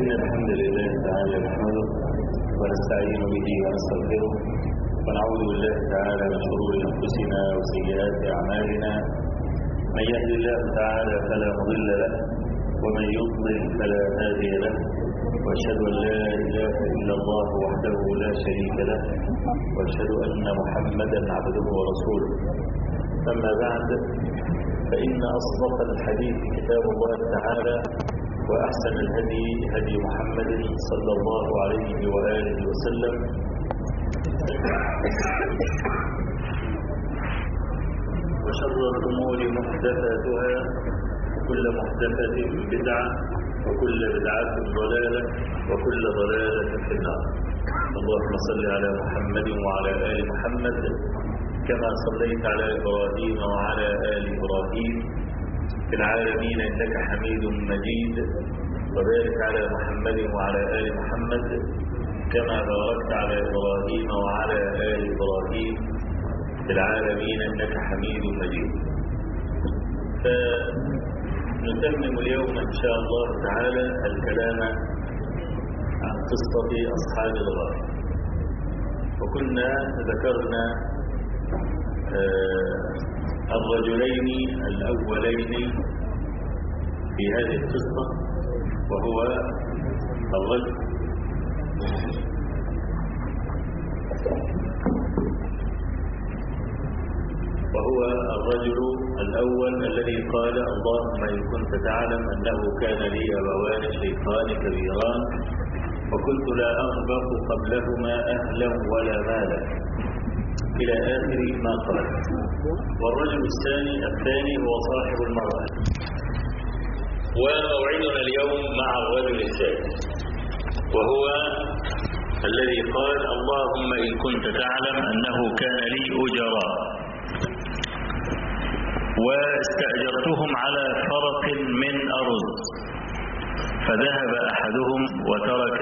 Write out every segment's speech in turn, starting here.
إن الحمد لله تعالى نحمده ونستعين به ونستغفره ونعوذ بالله تعالى من شرور أنفسنا وسيئات أعمالنا من يهد الله تعالى فلا مضل له ومن يضلل فلا هادي له وأشهد أن لا إله إلا الله وحده لا شريك له وأشهد أن محمدا عبده ورسوله أما بعد فإن أصدق الحديث كتاب الله تعالى وأحسن الهدي هدي محمد صلى الله عليه وآله وسلم وشر الأمور محدثاتها وكل محدثة بدعة وكل بدعة ضلالة وكل ضلالة في النار اللهم صل على محمد وعلى آل محمد كما صليت على إبراهيم وعلى آل إبراهيم في العالمين إنك حميد مجيد وبارك على محمد وعلى آل محمد كما باركت على إبراهيم وعلى آل إبراهيم في العالمين إنك حميد مجيد فنتمم اليوم إن شاء الله تعالى الكلام عن قصة أصحاب الغار وكنا ذكرنا الرجلين الأولين في هذه القصة وهو الرجل وهو الرجل الأول الذي قال اللهم إن كنت تعلم أنه كان لي أبوان شيخان كبيران وكنت لا أغبق قبلهما أهلا ولا مالا إلى آخر ما قال والرجل الثاني الثاني هو صاحب المرأة وموعدنا اليوم مع الرجل الثاني وهو الذي قال اللهم إن كنت تعلم أنه كان لي أجراء واستأجرتهم على فرق من أرز فذهب أحدهم وترك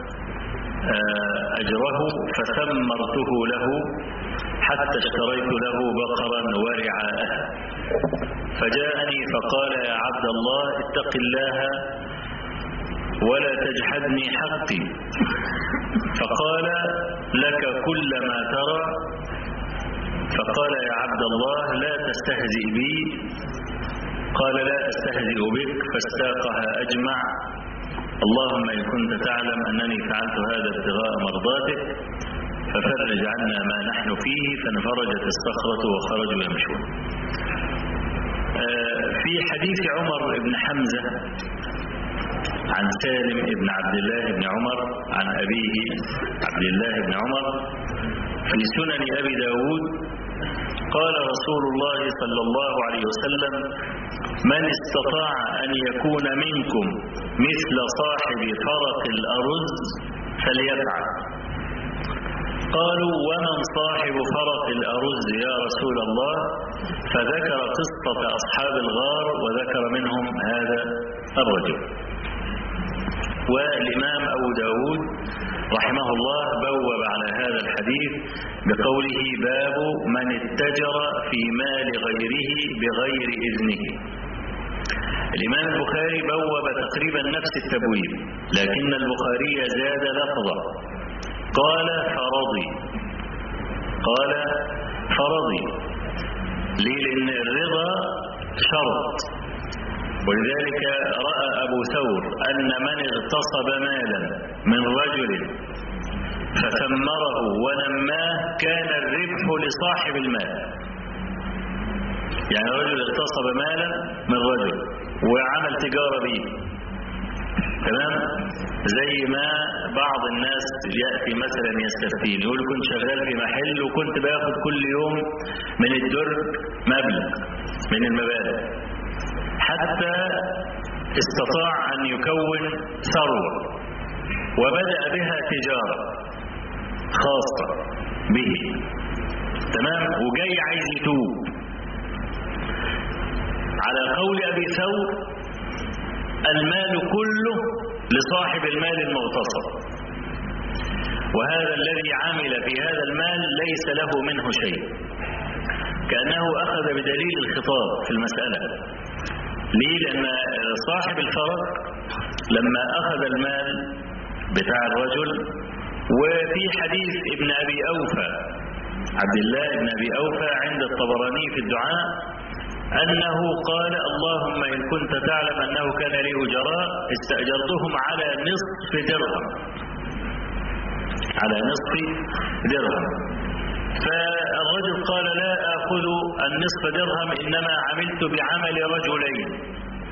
أجره فثمرته له حتى اشتريت له بقرا ورعاءها فجاءني فقال يا عبد الله اتق الله ولا تجحدني حقي فقال لك كل ما ترى فقال يا عبد الله لا تستهزئ بي قال لا أستهزئ بك فاستاقها أجمع اللهم إن كنت تعلم أنني فعلت هذا ابتغاء مرضاتك ففرج عنا ما نحن فيه فانفرجت الصخرة وخرجوا يمشون في حديث عمر بن حمزة عن سالم بن عبد الله بن عمر عن أبيه عبد الله بن عمر في سنن أبي داود قال رسول الله صلى الله عليه وسلم من استطاع أن يكون منكم مثل صاحب فرق الأرز فليفعل قالوا ومن صاحب فرق الأرز يا رسول الله فذكر قصة أصحاب الغار وذكر منهم هذا الرجل والإمام أبو داود رحمه الله بوب على هذا الحديث بقوله باب من اتجر في مال غيره بغير إذنه الإمام البخاري بوب تقريبا نفس التبويب لكن البخاري زاد لفظا قال فرضي قال فرضي ليه لأن الرضا شرط ولذلك رأى أبو ثور أن من اغتصب مالا من رجل فثمره ونماه كان الربح لصاحب المال يعني رجل اغتصب مالا من رجل وعمل تجارة به تمام زي ما بعض الناس يأتي مثلا يستفتين يقول كنت شغال في محل وكنت باخد كل يوم من الدر مبلغ من المبالغ حتى استطاع أن يكون ثروة وبدأ بها تجارة خاصة به تمام وجاي عايز يتوب على قول أبي ثور المال كله لصاحب المال المغتصب وهذا الذي عمل في هذا المال ليس له منه شيء كأنه أخذ بدليل الخطاب في المسألة ليه لأن صاحب الفرق لما أخذ المال بتاع الرجل وفي حديث ابن أبي أوفى عبد الله بن أبي أوفى عند الطبراني في الدعاء أنه قال اللهم إن كنت تعلم أنه كان لي أجراء استأجرتهم على نصف درهم على نصف درهم فالرجل قال لا آخذ النصف درهم إنما عملت بعمل رجلين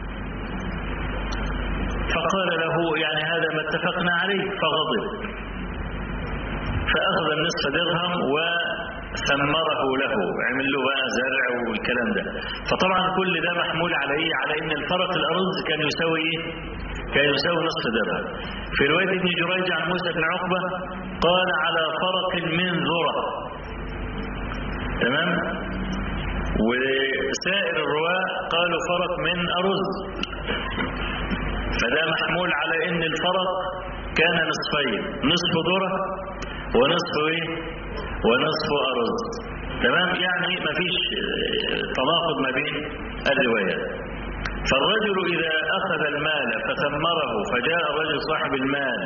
فقال له يعني هذا ما اتفقنا عليه فغضب فأخذ النصف درهم وثمره له عمل له بقى زرع والكلام ده فطبعا كل ده محمول على ايه على ان الفرق الارز كان يساوي ايه كان يساوي نصف درهم في روايه ابن جريج عن موسى بن عقبه قال على فرق من ذره تمام وسائر الرواة قالوا فرق من أرز فده محمول على ان الفرق كان نصفين نصف ذره ونصف ايه ونصف ارز تمام يعني ما فيش تناقض ما بين الروايات فالرجل اذا اخذ المال فثمره فجاء الرجل صاحب المال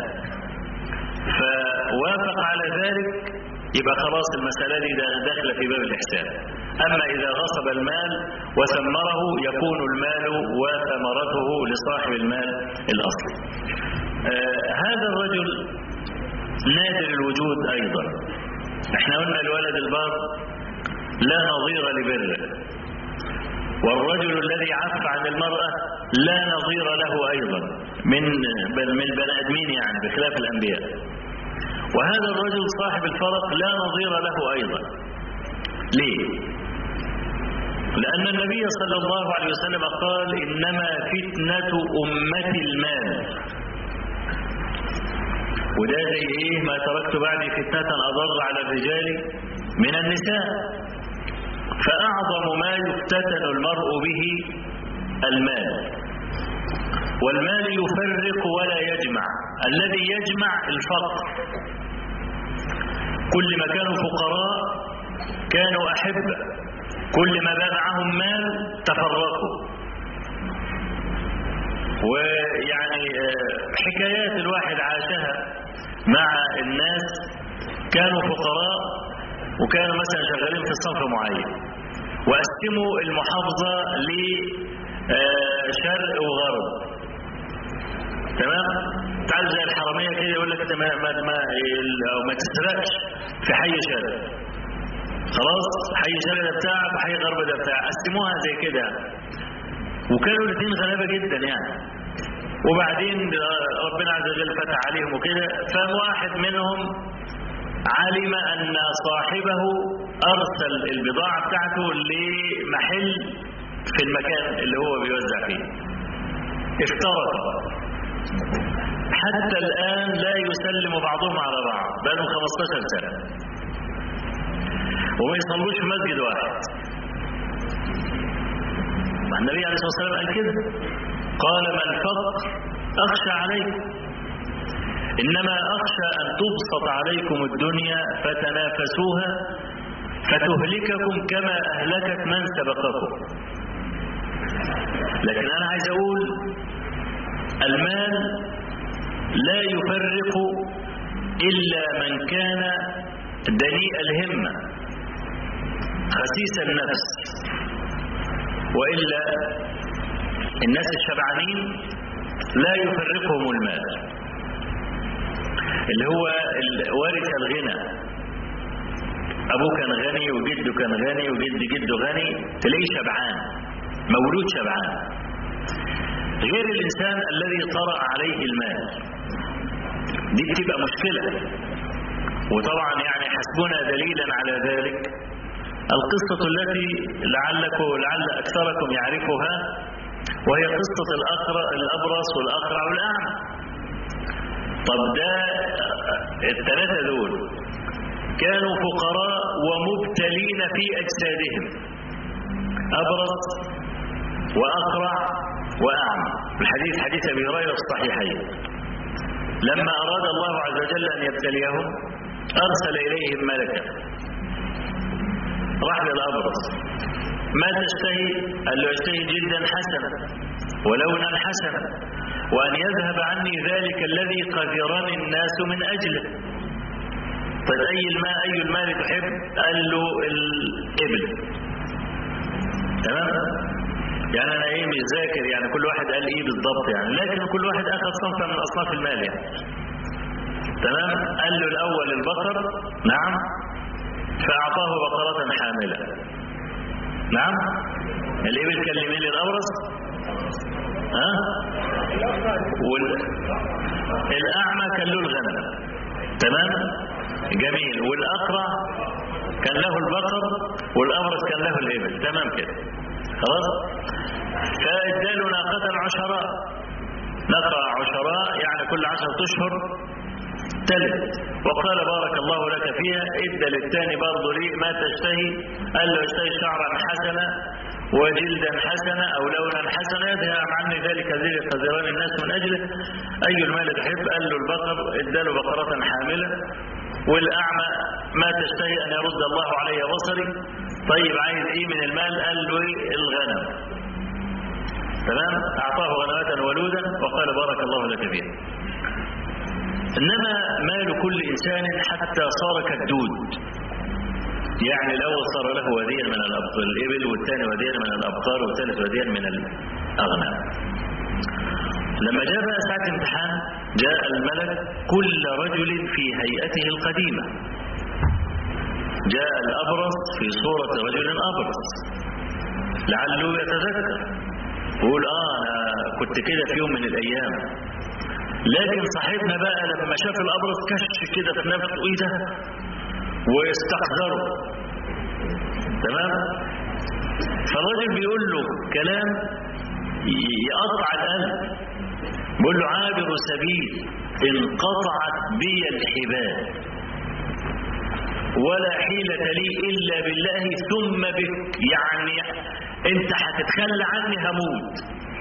فوافق على ذلك يبقى خلاص المسألة دي داخلة في باب الإحسان أما إذا غصب المال وثمره يكون المال وثمرته لصاحب المال الأصلي آه هذا الرجل نادر الوجود أيضا احنا قلنا الولد البار لا نظير لبره والرجل الذي عف عن المرأة لا نظير له أيضا من من بني آدمين يعني بخلاف الأنبياء وهذا الرجل صاحب الفرق لا نظير له أيضا ليه لأن النبي صلى الله عليه وسلم قال إنما فتنة أمة المال وده زي إيه ما تركت بعدي فتنة أضر على الرجال من النساء فأعظم ما يفتتن المرء به المال والمال يفرق ولا يجمع الذي يجمع الفقر كل ما كانوا فقراء كانوا أحبة كل ما بقى معهم مال تفرقوا ويعني حكايات الواحد عاشها مع الناس كانوا فقراء وكانوا مثلا شغالين في صنف معين وقسموا المحافظة لشرق وغرب تمام تعال زي الحرامية كده يقول لك انت ما ما ما, ما تسرقش في حي شرق خلاص حي شرق ده بتاعك وحي غرب ده بتاعك قسموها زي كده وكانوا الاثنين غلابه جدا يعني وبعدين ربنا عز وجل فتح عليهم وكده فواحد منهم علم ان صاحبه ارسل البضاعه بتاعته لمحل في المكان اللي هو بيوزع فيه افترض حتى الآن لا يسلم بعضهم على بعض بقالهم 15 سنة وما يصلوش في مسجد واحد النبي عليه الصلاة والسلام قال كده قال ما الفقر أخشى عليكم إنما أخشى أن تبسط عليكم الدنيا فتنافسوها فتهلككم كما أهلكت من سبقكم لكن أنا عايز أقول المال لا يفرق إلا من كان دنيء الهمة خسيس النفس وإلا الناس الشبعانين لا يفرقهم المال اللي هو وارث الغنى أبوه كان غني وجده كان غني وجد جده غني تلاقيه شبعان مولود شبعان غير الإنسان الذي طرأ عليه المال دي بتبقى مشكلة وطبعا يعني حسبنا دليلا على ذلك القصة التي لعلكم لعل أكثركم يعرفها وهي قصة الأقرأ الأبرص والأقرع والأعمى طب ده الثلاثة دول كانوا فقراء ومبتلين في أجسادهم أبرص وأقرع وأعمى الحديث حديث أبي هريرة في الصحيحين لما أراد الله عز وجل أن يبتليهم أرسل إليهم ملكا راح للأبرص ما تشتهي قال له يشتهي جدا حسنا ولونا حسنا وأن يذهب عني ذلك الذي قذرني الناس من أجله طيب أي الماء أي المال تحب قال له الإبل تمام يعني أنا إيه مش ذاكر يعني كل واحد قال إيه بالضبط يعني لكن كل واحد أخذ صنفا من أصناف المال يعني تمام قال له الأول البقر نعم فأعطاه بقرة حاملة نعم الإبل كان لمين الأورس ها وال... الأعمى كان له الغنم تمام جميل والأقرع كان له البقر والأبرص كان له الإبل تمام كده خلاص فاداله ناقة عشراء ناقة عشراء يعني كل عشرة أشهر تلت وقال بارك الله لك فيها ادى للثاني برضه لي ما تشتهي قال له اشتهي شعرا حسنا وجلدا حسنا او لونا حسنا يذهب عني ذلك الذي قذران الناس من اجله اي المال تحب قال له البقر اداله بقرة حاملة والاعمى ما تشتهي ان يرد الله علي بصري طيب عايز ايه من المال قال له إيه؟ الغنم تمام اعطاه غنمات ولودا وقال بارك الله لك فيها إنما مال كل إنسان حتى صار كالدود يعني الأول صار له وديا من الإبل والثاني وديا من الأبقار والثالث وديا من الأغنام لما جاء بقى ساعة امتحان جاء الملك كل رجل في هيئته القديمة جاء الأبرص في صورة رجل أبرص لعله يتذكر يقول آه أنا كنت كده في يوم من الأيام لكن صاحبنا بقى لما شاف الابرص كش كده في نفسه ايه ده ويستحذره تمام فالراجل بيقول له كلام يقطع القلب بيقول له عابر سبيل انقطعت بي الحبال ولا حيلة لي إلا بالله ثم بك يعني انت هتتخلى عني هموت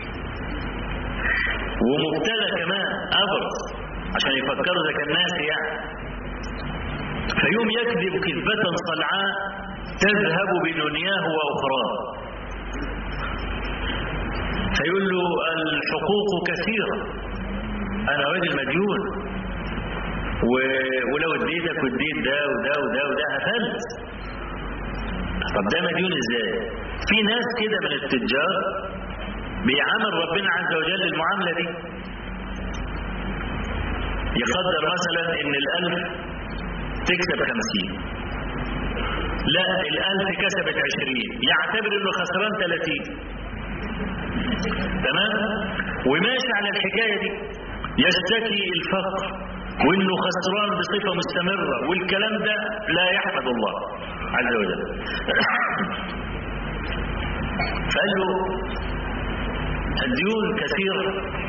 ومبتلى كمان أبرص عشان يفكروا ذاك الناس يعني فيوم يكذب كذبة صلعاء تذهب بدنياه وأخراه فيقول له الحقوق كثيرة أنا راجل مديون و... ولو اديتك واديت ده وده وده وده هفلت طب ده مديون ازاي؟ في ناس كده من التجار بيعامل ربنا عز وجل المعاملة دي يقدر مثلا ان الالف تكسب خمسين لا الالف كسبت عشرين يعتبر انه خسران ثلاثين تمام وماشي على الحكاية دي يشتكي الفقر وانه خسران بصفة مستمرة والكلام ده لا يحمد الله عز وجل فقال له الديون كثيرة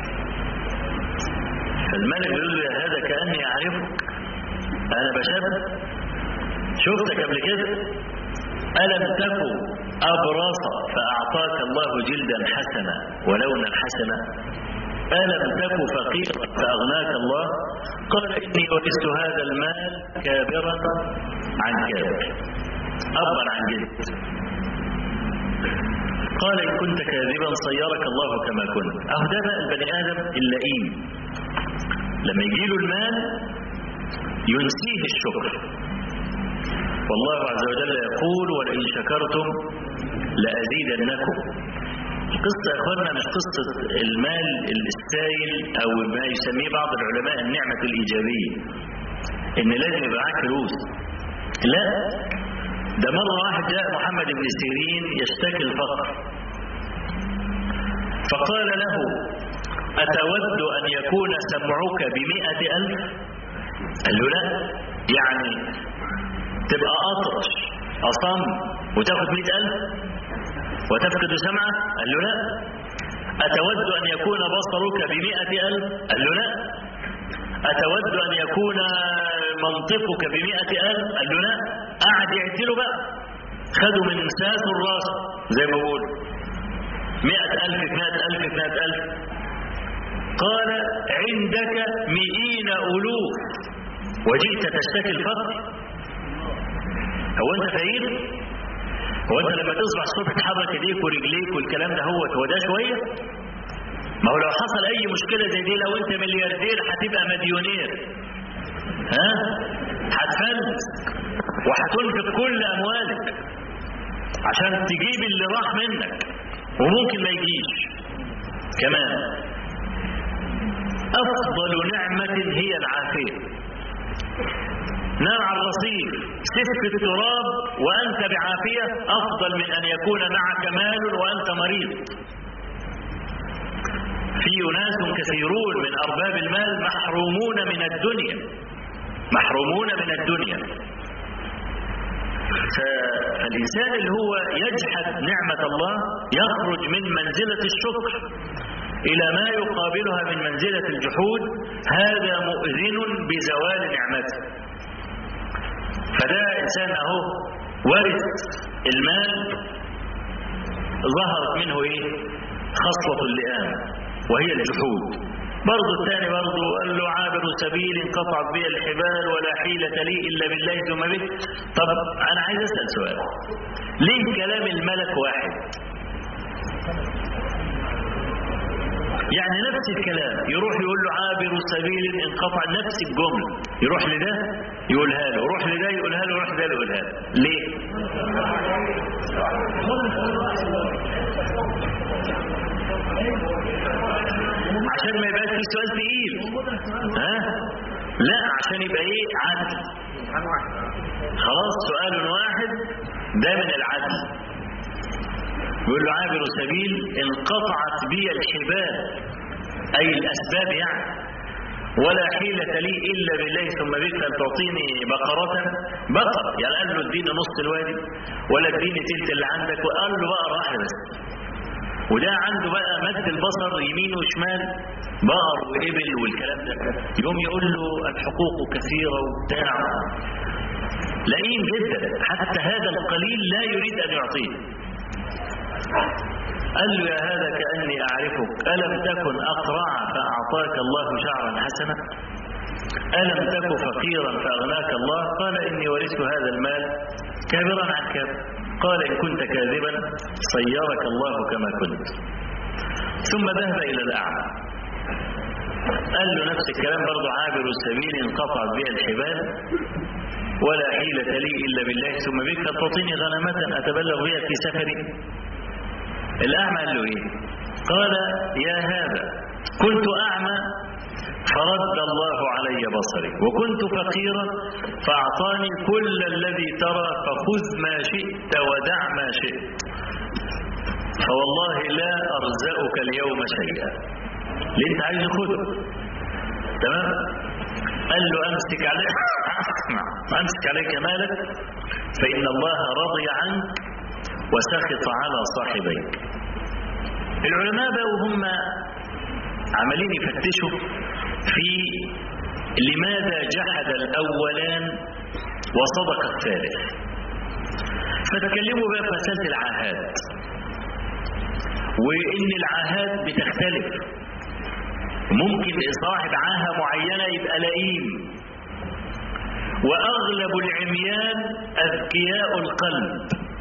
فالملك يقول له يا هذا كأني أعرفك أنا بشاب شفتك قبل كده ألم تكن أبرص فأعطاك الله جلدا حسنا ولونا حسنا ألم تك فقيرا فأغناك الله قال إني ورثت هذا المال كابرا عن كابر أبا عن جد قال إن كنت كاذبا صيرك الله كما كنت أهو ده بقى البني آدم اللئيم لما يجي له المال ينسيه الشكر والله عز وجل يقول ولئن شكرتم لأزيدنكم القصة يا اخوانا مش قصة المال السائل او ما يسميه بعض العلماء النعمة الايجابية ان لازم يبقى معاك فلوس لا ده مرة واحد جاء محمد بن سيرين يشتكي الفقر فقال له أتود أن يكون سمعك بمئة ألف قال له لا يعني تبقى أطرش أصم وتاخد مئة ألف وتفقد سمعه قال له لا أتود أن يكون بصرك بمئة ألف قال له لا أتود أن يكون منطقك بمئة ألف قال له لا قعد يعتله بقى خدوا من ساس الراس زي ما بقول مئة ألف في مئة ألف في مئة ألف قال عندك مئين ألوف وجئت تشتكي الفقر هو أنت فقير هو أنت لما تصبح الصبح تحرك إيديك ورجليك والكلام ده هو هو ده شوية ما هو لو حصل اي مشكلة زي دي لو انت ملياردير هتبقى مديونير ها هتفلس وهتنفق كل اموالك عشان تجيب اللي راح منك وممكن ما يجيش كمان افضل نعمة هي العافية نام على الرصيف سفك التراب وانت بعافية افضل من ان يكون معك مال وانت مريض في أناس كثيرون من أرباب المال محرومون من الدنيا محرومون من الدنيا فالإنسان اللي هو يجحد نعمة الله يخرج من منزلة الشكر إلى ما يقابلها من منزلة الجحود هذا مؤذن بزوال نعمته فده إنسان أهو ورث المال ظهرت منه إيه خصلة اللئام وهي الجحود برضه الثاني برضه قال له عابر سبيل انقطعت بي الحبال ولا حيلة لي إلا بالله ثم به طب أنا عايز أسأل سؤال ليه كلام الملك واحد يعني نفس الكلام يروح يقول له عابر سبيل انقطع نفس الجملة يروح لده يقولها له يروح لده يقولها له يروح لده يقولها له ليه عشان ما يبقاش في سؤال تقيل ها لا عشان يبقى ايه عدل خلاص سؤال واحد ده من العدل يقول له عابر سبيل انقطعت بي الحبال اي الاسباب يعني ولا حيلة لي إلا بالله ثم بك أن تعطيني بقرة بقرة يعني قال له اديني نص الوادي ولا اديني تلت اللي عندك وقال له بقرة واحدة بس وده عنده بقى مد البصر يمين وشمال بقر وإبل والكلام ده يقوم يقول له الحقوق كثيرة وبتاع لئيم جدا حتى هذا القليل لا يريد أن يعطيه قال له يا هذا كأني أعرفك ألم تكن أقرع فأعطاك الله شعرا حسنا ألم تك فقيرا فأغناك الله قال إني ورثت هذا المال كابرا عن كابر قال إن كنت كاذبا صيرك الله كما كنت ثم ذهب إلى الأعمى قال له نفس الكلام برضه عابر السبيل انقطعت بها الحبال ولا حيلة لي إلا بالله ثم بك تعطيني غنمة أتبلغ بها في سفري الأعمى قال له إيه قال يا هذا كنت أعمى فرد الله علي بصري وكنت فقيرا فأعطاني كل الذي ترى فخذ ما شئت ودع ما شئت فوالله لا أرزقك اليوم شيئا اللي انت عايز خده تمام قال له أمسك عليك أمسك عليك مالك فإن الله رضي عنك وسخط على صاحبيك العلماء بقى وهم عمالين يفتشوا في لماذا جحد الأولان وصدق الثالث فتكلموا بقى في مسألة العاهات وإن العاهات بتختلف ممكن صاحب عاهة معينة يبقى لئيم وأغلب العميان أذكياء القلب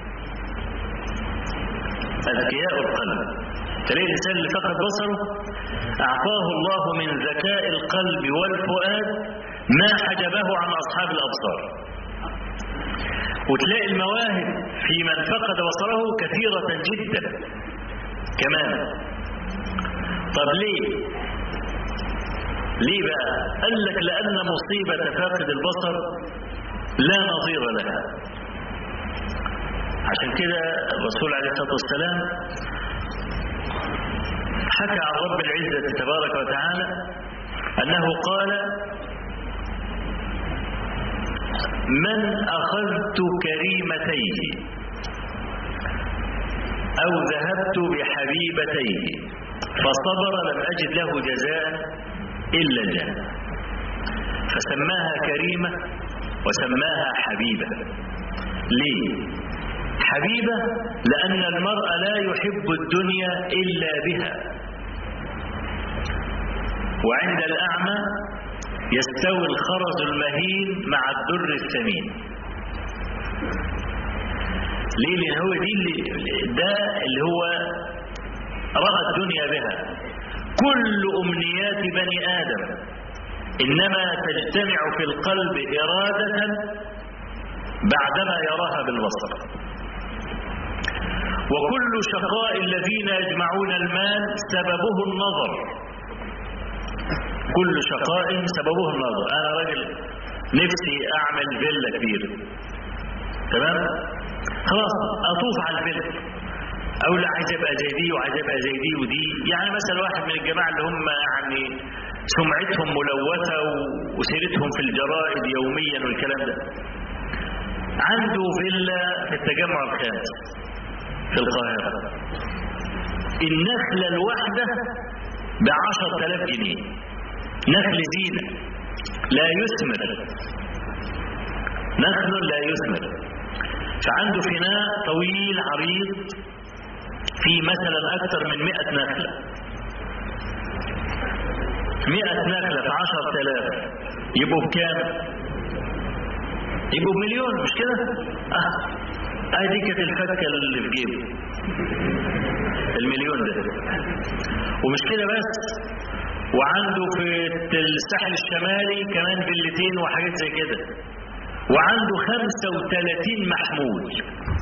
أذكياء القلب تلاقي الإنسان اللي فقد بصره أعطاه الله من ذكاء القلب والفؤاد ما حجبه عن أصحاب الأبصار وتلاقي المواهب في من فقد بصره كثيرة جدا كمان طب ليه ليه بقى قال لك لأن مصيبة فاقد البصر لا نظير لها عشان كده الرسول عليه الصلاة والسلام حكى عن رب العزة تبارك وتعالى أنه قال من أخذت كريمتيه أو ذهبت بحبيبتيه فصبر لم أجد له جزاء إلا الجنة فسماها كريمة وسماها حبيبة ليه حبيبة لأن المرء لا يحب الدنيا إلا بها وعند الأعمى يستوي الخرز المهين مع الدر الثمين ليه لأن هو دي اللي ده اللي هو رأى الدنيا بها كل أمنيات بني آدم إنما تجتمع في القلب إرادة بعدما يراها بالبصر وكل شقاء الذين يجمعون المال سببه النظر كل شقاء سببه النظر أنا راجل نفسي أعمل فيلا كبيرة تمام خلاص أطوف على الفيلا أو لا عايز أبقى زي دي وعايز أبقى زي دي ودي يعني مثلا واحد من الجماعة اللي هم يعني سمعتهم ملوثة وسيرتهم في الجرائد يوميا والكلام ده عنده فيلا في التجمع الخامس في القاهرة النخلة الواحدة بعشر تلاف جنيه نخل زينة لا يثمر نخل لا يثمر فعنده فناء طويل عريض في مثلا أكثر من مئة نخلة مئة نخلة في عشر تلاف يبقوا بكام يبقوا بمليون مش كده اه اه دي كانت الفكة اللي في جيبه المليون ده ومش كده بس وعنده في الساحل الشمالي كمان فيلتين وحاجات زي كده وعنده 35 محمول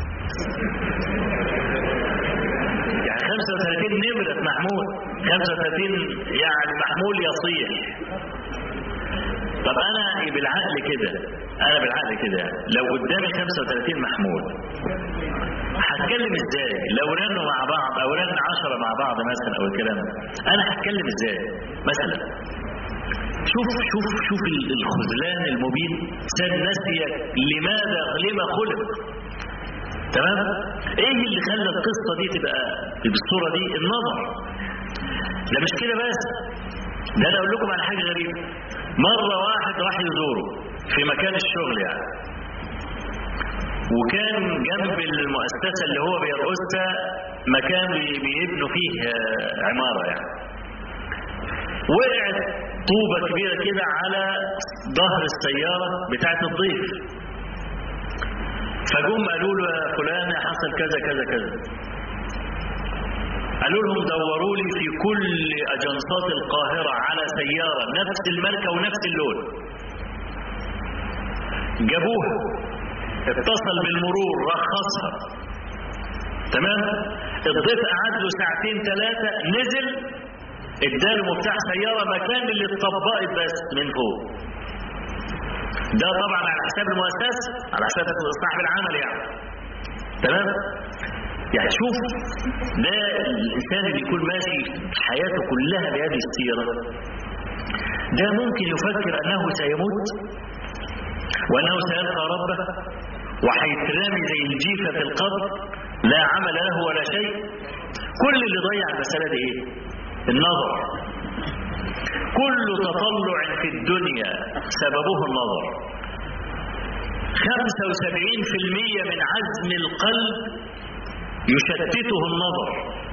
يعني 35 نمرة محمول 35 يعني محمول يصيح طب انا بالعقل كده انا بالعقل كده لو قدامي 35 محمول هتكلم ازاي لو رنوا مع بعض او رن 10 مع بعض مثلا او الكلام انا هتكلم ازاي مثلا شوف شوف شوف الخذلان المبين ساد نسيك لماذا لما خلق تمام ايه اللي خلى القصه دي تبقى بالصوره دي النظر ده مش كده بس ده انا اقول لكم على حاجه غريبه مره واحد راح يزوره في مكان الشغل يعني وكان جنب المؤسسه اللي هو بيرقصها مكان بيبنوا فيه عماره يعني وقعت طوبه كبيره كده على ظهر السياره بتاعت الضيف فجم قالوا له يا فلان حصل كذا كذا كذا قالوا لهم دوروا لي في كل اجنسات القاهره على سياره نفس الماركه ونفس اللون جابوها اتصل بالمرور رخصها تمام الضيف قعد له ساعتين ثلاثه نزل اداله مفتاح سياره مكان اللي اتطبقت بس من فوق ده طبعا على حساب المؤسسه على حساب صاحب العمل يعني تمام يعني شوف ده الانسان اللي يكون ماشي حياته كلها بهذه السيره ده ممكن يفكر انه سيموت وانه سيلقى ربه وهيترمي زي الجيفه في القبر لا عمل له ولا شيء كل اللي ضيع المساله دي ايه النظر كل تطلع في الدنيا سببه النظر 75% من عزم القلب يشتته النظر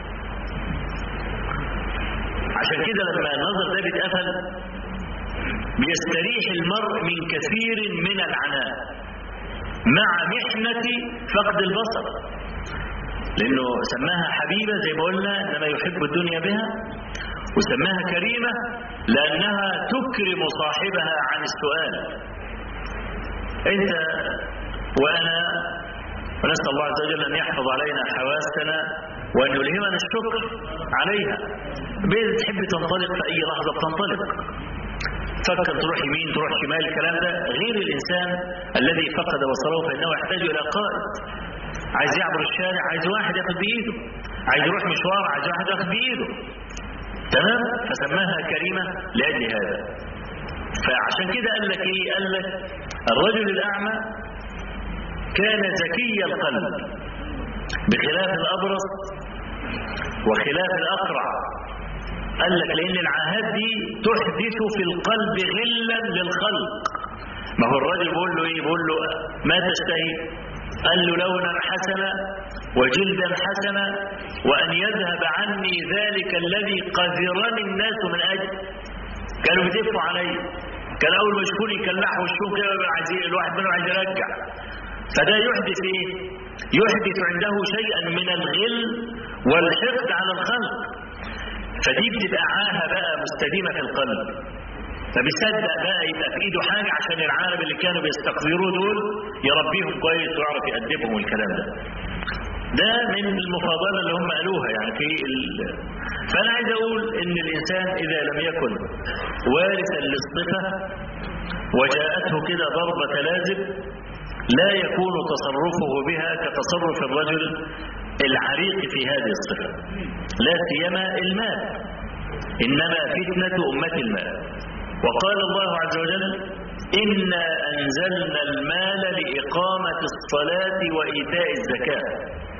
عشان كده لما النظر ده بيتقفل بيستريح المرء من كثير من العناء مع محنة فقد البصر لأنه سماها حبيبة زي ما قلنا إنما يحب الدنيا بها وسماها كريمة لأنها تكرم صاحبها عن السؤال أنت وأنا ونسأل الله عز وجل أن يحفظ علينا حواسنا وأن يلهمنا الشكر عليها بإذا تحب تنطلق في أي لحظة بتنطلق فكر تروح يمين تروح شمال الكلام ده غير الإنسان الذي فقد بصره فإنه يحتاج إلى قائد عايز يعبر الشارع عايز واحد ياخد بإيده عايز يروح مشوار عايز واحد ياخد بإيده تمام فسماها كريمة لأجل هذا فعشان كده قال لك ايه قال لك الرجل الأعمى كان ذكي القلب بخلاف الأبرص وخلاف الأقرع قال لك لأن العاهات دي تحدث في القلب غلا للخلق ما هو الراجل بيقول له ايه بيقول له ما تشتهي قال له لونا حسنا وجلدا حسنا وأن يذهب عني ذلك الذي قذرني الناس من أجل كانوا بيدفوا علي كان أول ما يشوفوني يكلحوا وشهم كده عايز الواحد منهم عايز يرجع فده يحدث ايه يحدث عنده شيئا من الغل والحقد على الخلق فدي بتبقى عاهه بقى مستديمه في القلب فبيصدق بقى يبقى في ايده حاجه عشان العالم اللي كانوا بيستقذروه دول يربيهم كويس ويعرف يأدبهم والكلام ده. ده من المفاضله اللي هم قالوها يعني في ال... فانا عايز اقول ان الانسان اذا لم يكن وارثا للصفه وجاءته كده ضربه لازم لا يكون تصرفه بها كتصرف الرجل العريق في هذه الصفه لا سيما المال انما فتنه امه المال وقال الله عز وجل إنا أنزلنا المال لإقامة الصلاة وإيتاء الزكاة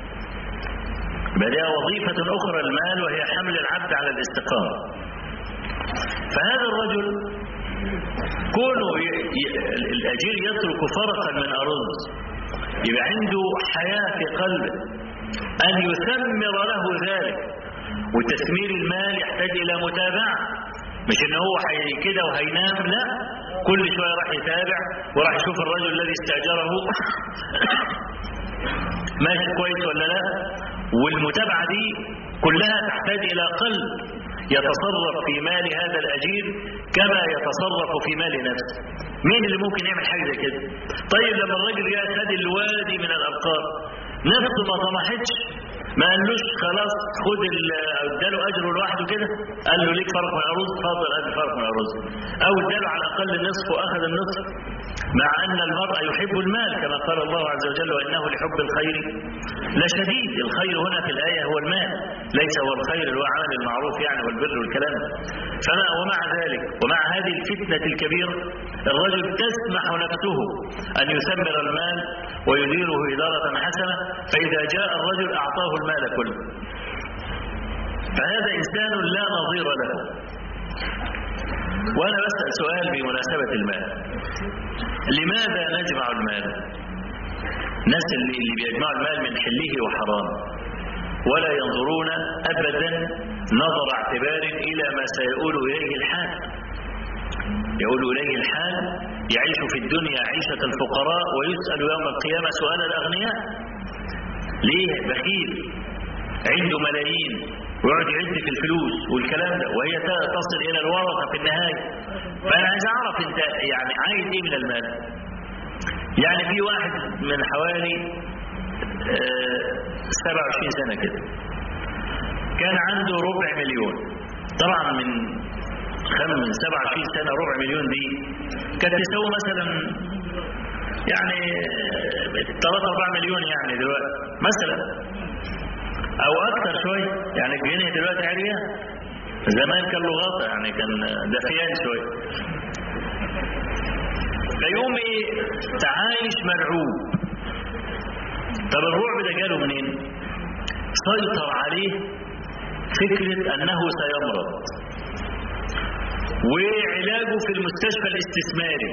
بدأ وظيفة أخرى المال وهي حمل العبد على الاستقامة فهذا الرجل كونه الأجير يترك فرقا من أرز يبقى عنده حياة في قلبه أن يثمر له ذلك وتثمير المال يحتاج إلى متابعة مش ان هو حي كده وهينام لا كل شويه راح يتابع وراح يشوف الرجل الذي استاجره ماشي كويس ولا لا والمتابعه دي كلها تحتاج الى قلب يتصرف في مال هذا الاجير كما يتصرف في مال نفسه مين اللي ممكن يعمل حاجه زي كده طيب لما الراجل جاء خد الوادي من الابقار نفسه ما طمحتش ما قالوش خلاص خد اداله اجره لوحده كده قال له ليك فرق من الرز فاضل ادي فرق من الرز او اداله على الاقل النصف واخذ النصف مع ان المرء يحب المال كما قال الله عز وجل وانه لحب الخير لشديد الخير هنا في الايه هو المال ليس هو الخير اللي هو عمل المعروف يعني والبر والكلام فما ومع ذلك ومع هذه الفتنه الكبيره الرجل تسمح نفسه ان يثمر المال ويديره اداره حسنه فاذا جاء الرجل اعطاه المال كله فهذا إنسان لا نظير له وأنا بسأل سؤال بمناسبة المال لماذا نجمع المال الناس اللي, اللي بيجمعوا المال من حله وحرام ولا ينظرون أبدا نظر اعتبار إلى ما سيقول إليه الحال يقول إليه الحال يعيش في الدنيا عيشة الفقراء ويسأل يوم القيامة سؤال الأغنياء ليه بخيل عنده ملايين ويقعد يعد في الفلوس والكلام ده وهي تصل الى الورثه في النهايه فانا عايز اعرف انت يعني عايز ايه من المال يعني في واحد من حوالي آه 27 سنه كده كان عنده ربع مليون طبعا من خم من 27 سنه ربع مليون دي كانت تساوي مثلا يعني 3 4 مليون يعني دلوقتي مثلا او اكتر شويه يعني الجنيه دلوقتي عاليه زمان كان له غطا يعني كان دفيان شويه فيقوم ايه تعايش مرعوب طب الرعب ده جاله منين سيطر عليه فكره انه سيمرض وعلاجه في المستشفى الاستثماري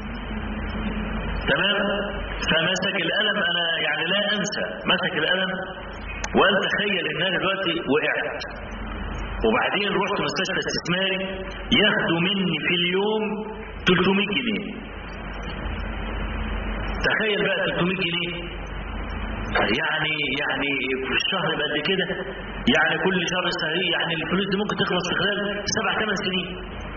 تمام فمسك القلم انا يعني لا انسى مسك القلم وقال تخيل ان انا دلوقتي وقعت وبعدين رحت مستشفى استثماري ياخدوا مني في اليوم 300 جنيه تخيل بقى 300 جنيه يعني يعني في الشهر قد كده يعني كل شهر سنوي يعني الفلوس دي ممكن تخلص في خلال سبع ثمان سنين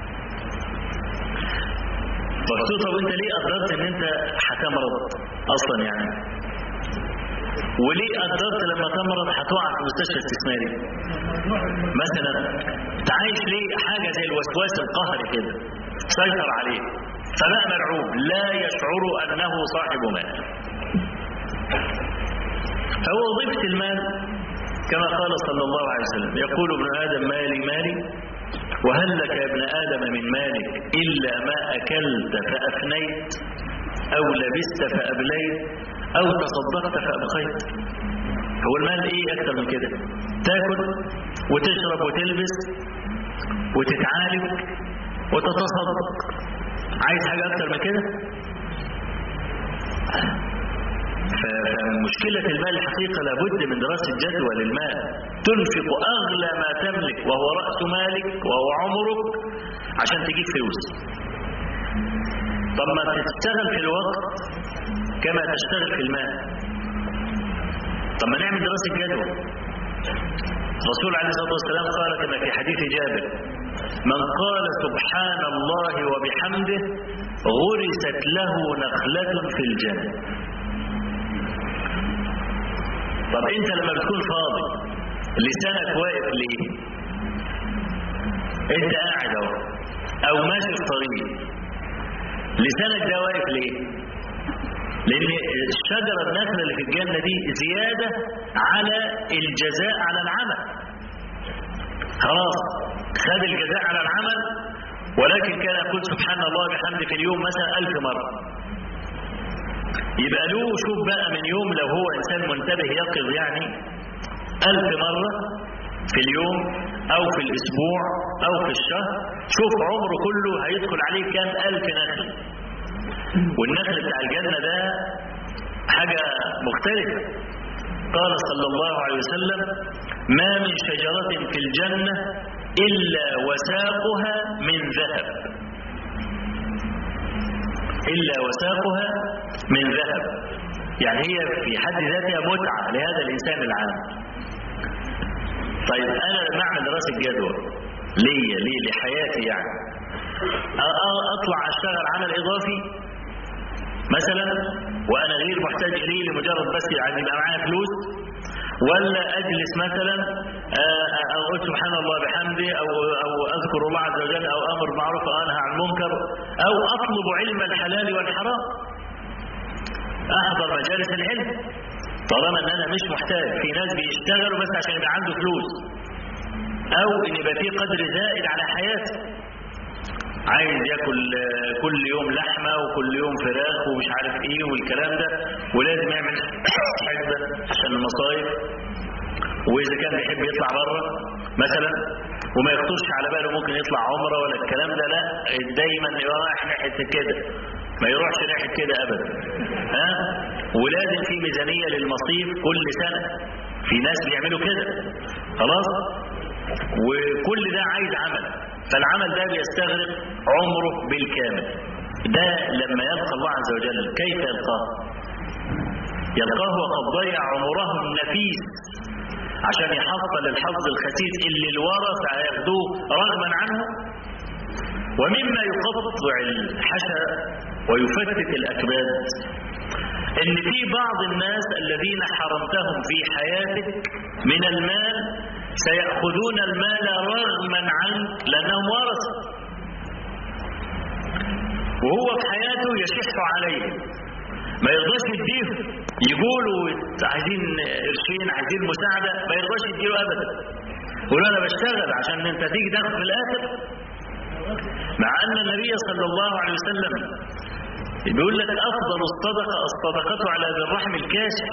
قلت له طب انت ليه قدرت ان انت هتمرض اصلا يعني وليه قدرت لما تمرض هتقع في مستشفى استثماري مثلا تعيش ليه حاجه زي الوسواس القهري كده سيطر عليه فبقى مرعوب لا يشعر انه صاحب مال فهو وظيفه المال كما قال صلى الله عليه وسلم يقول ابن ادم مالي مالي وهل لك يا ابن ادم من مالك الا ما اكلت فافنيت او لبست فابليت او تصدقت فابقيت هو المال ايه اكتر من كده تاكل وتشرب وتلبس وتتعالج وتتصدق عايز حاجه اكتر من كده فمشكلة المال الحقيقة لابد من دراسة جدوى للمال تنفق أغلى ما تملك وهو رأس مالك وهو عمرك عشان تجيب فلوس طب ما تشتغل في الوقت كما تشتغل في المال طب ما نعمل دراسة جدوى الرسول عليه الصلاة والسلام قال كما في حديث جابر من قال سبحان الله وبحمده غرست له نخلة في الجنة طب انت لما بتكون فاضي لسانك واقف ليه انت قاعد اهو او ماشي في طريق لسانك ده واقف ليه لان الشجره النخله اللي في الجنه دي زياده على الجزاء على العمل خلاص خد الجزاء على العمل ولكن كان يقول سبحان الله بحمده في اليوم مثلا ألف مرة يبقى له شوف بقى من يوم لو هو إنسان منتبه يقظ يعني ألف مرة في اليوم أو في الأسبوع أو في الشهر شوف عمره كله هيدخل عليه كام ألف نخل والنخل بتاع الجنة ده حاجة مختلفة قال صلى الله عليه وسلم ما من شجرة في الجنة إلا وساقها من ذهب إلا وساقها من ذهب يعني هي في حد ذاتها متعة لهذا الإنسان العام طيب أنا لما أعمل دراسة جدوى ليا ليه لحياتي يعني أطلع أشتغل عمل إضافي مثلا وأنا غير محتاج إليه لمجرد بس يعني يبقى معايا فلوس ولا اجلس مثلا اقول سبحان الله بحمده او او اذكر الله عز وجل او امر بالمعروف او انهى عن المنكر او اطلب علم الحلال والحرام احضر مجالس العلم طالما ان انا مش محتاج في ناس بيشتغلوا بس عشان يبقى عنده فلوس او ان يبقى في قدر زائد على حياته عايز ياكل كل يوم لحمه وكل يوم فراخ ومش عارف ايه والكلام ده ولازم يعمل حسبه عشان المصايب واذا كان بيحب يطلع بره مثلا وما يخطرش على باله ممكن يطلع عمره ولا الكلام ده لا دايما رايح ناحيه كده ما يروحش ناحيه كده ابدا ها ولازم في ميزانيه للمصيف كل سنه في ناس بيعملوا كده خلاص وكل ده عايز عمل فالعمل ده بيستغرق عمره بالكامل ده لما يلقى الله عز وجل كيف يلقاه يلقاه وقد ضيع عمره النفيس عشان يحصل الحظ الخسيس اللي الورثة هياخدوه رغما عنه ومما يقطع الحشا ويفتت الأكباد ان في بعض الناس الذين حرمتهم في حياتك من المال سيأخذون المال رغما عنك لأنهم ورثة وهو في حياته يشح عليه ما يرضاش يديهم يقولوا عايزين قرشين عايزين مساعدة ما يرضاش يديله أبدا يقول أنا بشتغل عشان أنت تيجي تاخد في الآخر مع أن النبي صلى الله عليه وسلم بيقول لك أفضل الصدقة الصدقة على ذي الرحم الكاشح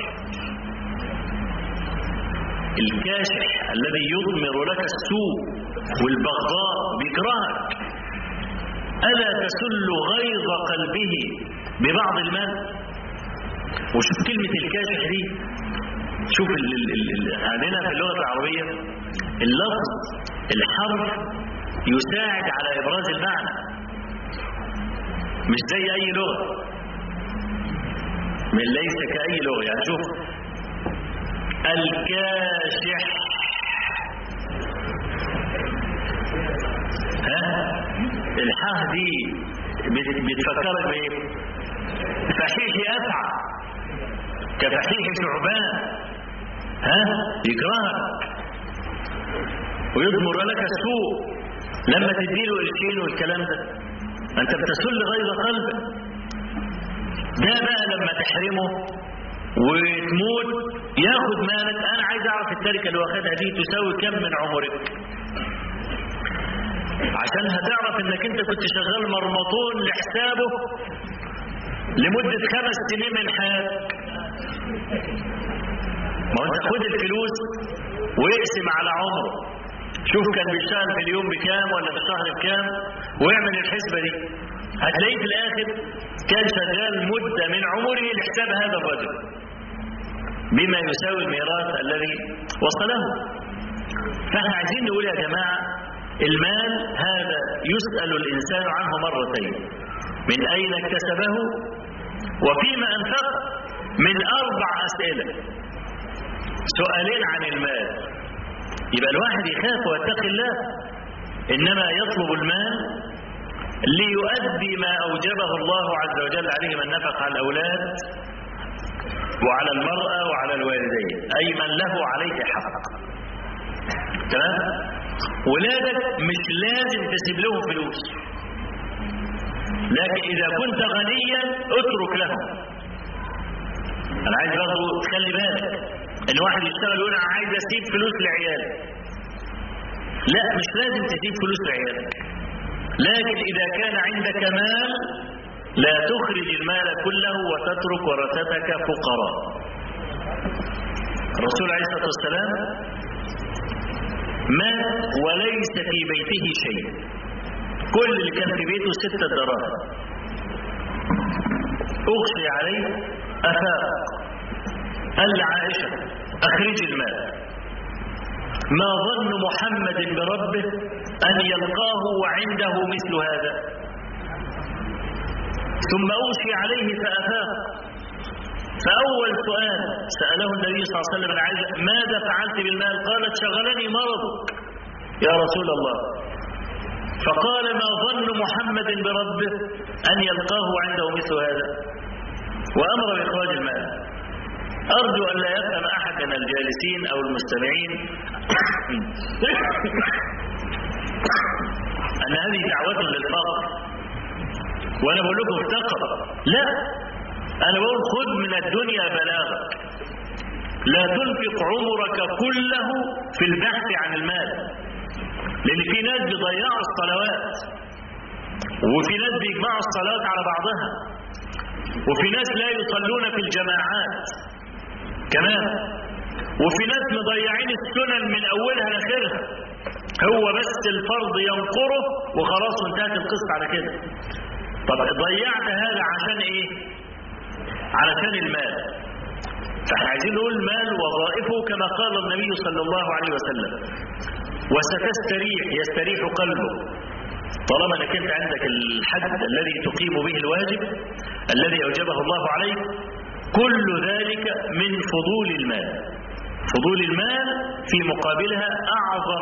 الكاشح الذي يضمر لك السوء والبغضاء بيكرهك ألا تسل غيظ قلبه ببعض المال وشوف كلمة الكاشح دي شوف ال ال ال عندنا في اللغة العربية اللفظ الحرف يساعد على إبراز المعنى مش زي أي لغة من ليس كأي لغة يعني شوف الكاشح ها الحاه دي بتفكرك بايه فحيح اسعى كفحيح ثعبان ها يكرهك ويضمر لك السوء لما تديله قرشين والكلام ده انت بتسل غيظ قلبك ده بقى لما تحرمه وتموت ياخد مالك انا عايز اعرف التركه اللي واخدها دي تساوي كم من عمرك عشان هتعرف انك انت كنت شغال مرمطون لحسابه لمدة خمس سنين من حياتك ما انت خد الفلوس ويقسم على عمره شوف كان بيشتغل في اليوم بكام ولا في الشهر بكام ويعمل الحسبة دي هتلاقيه في الاخر كان شغال مدة من عمره لحساب هذا الرجل بما يساوي الميراث الذي وصله فاحنا عايزين نقول يا جماعة المال هذا يسأل الإنسان عنه مرتين من أين اكتسبه وفيما أنفق من أربع أسئلة سؤالين عن المال يبقى الواحد يخاف ويتقي الله إنما يطلب المال ليؤدي ما أوجبه الله عز وجل عليه من نفق على الأولاد وعلى المرأة وعلى الوالدين أي من له عليه حق تمام ولادك مش لازم تسيب لهم فلوس لكن إذا كنت غنيا اترك لهم أنا عايز برضه تخلي بالك إن واحد يشتغل يقول أنا عايز أسيب فلوس لعيالي لا مش لازم تسيب فلوس لعيالك لكن إذا كان عندك مال لا تخرج المال كله وتترك ورثتك فقراء الرسول عليه الصلاة والسلام مات وليس في بيته شيء كل اللي كان في بيته ستة دراهم أغشي عليه أفاق قال لعائشة أخرج المال ما ظن محمد بربه أن يلقاه وعنده مثل هذا ثم أوشي عليه فأفاق فأول سؤال سأله النبي صلى الله عليه وسلم العائشة ماذا فعلت بالمال قالت شغلني مرضك يا رسول الله فقال ما ظن محمد بربه أن يلقاه عنده مثل هذا وأمر بإخراج المال أرجو أن لا يفهم أحد من الجالسين أو المستمعين أن هذه دعوة للفقر وأنا بقول لكم افتقر لا أنا بقول خذ من الدنيا بلاغك لا تنفق عمرك كله في البحث عن المال لأن في ناس بيضيعوا الصلوات وفي ناس بيجمعوا الصلوات على بعضها وفي ناس لا يصلون في الجماعات كمان وفي ناس مضيعين السنن من أولها لآخرها هو بس الفرض ينقره وخلاص انتهت القصة على كده طب ضيعت هذا عشان ايه علشان المال فاحنا عايزين نقول المال وظائفه كما قال النبي صلى الله عليه وسلم وستستريح يستريح قلبه طالما انك انت عندك الحد الذي تقيم به الواجب الذي اوجبه الله عليك كل ذلك من فضول المال فضول المال في مقابلها اعظم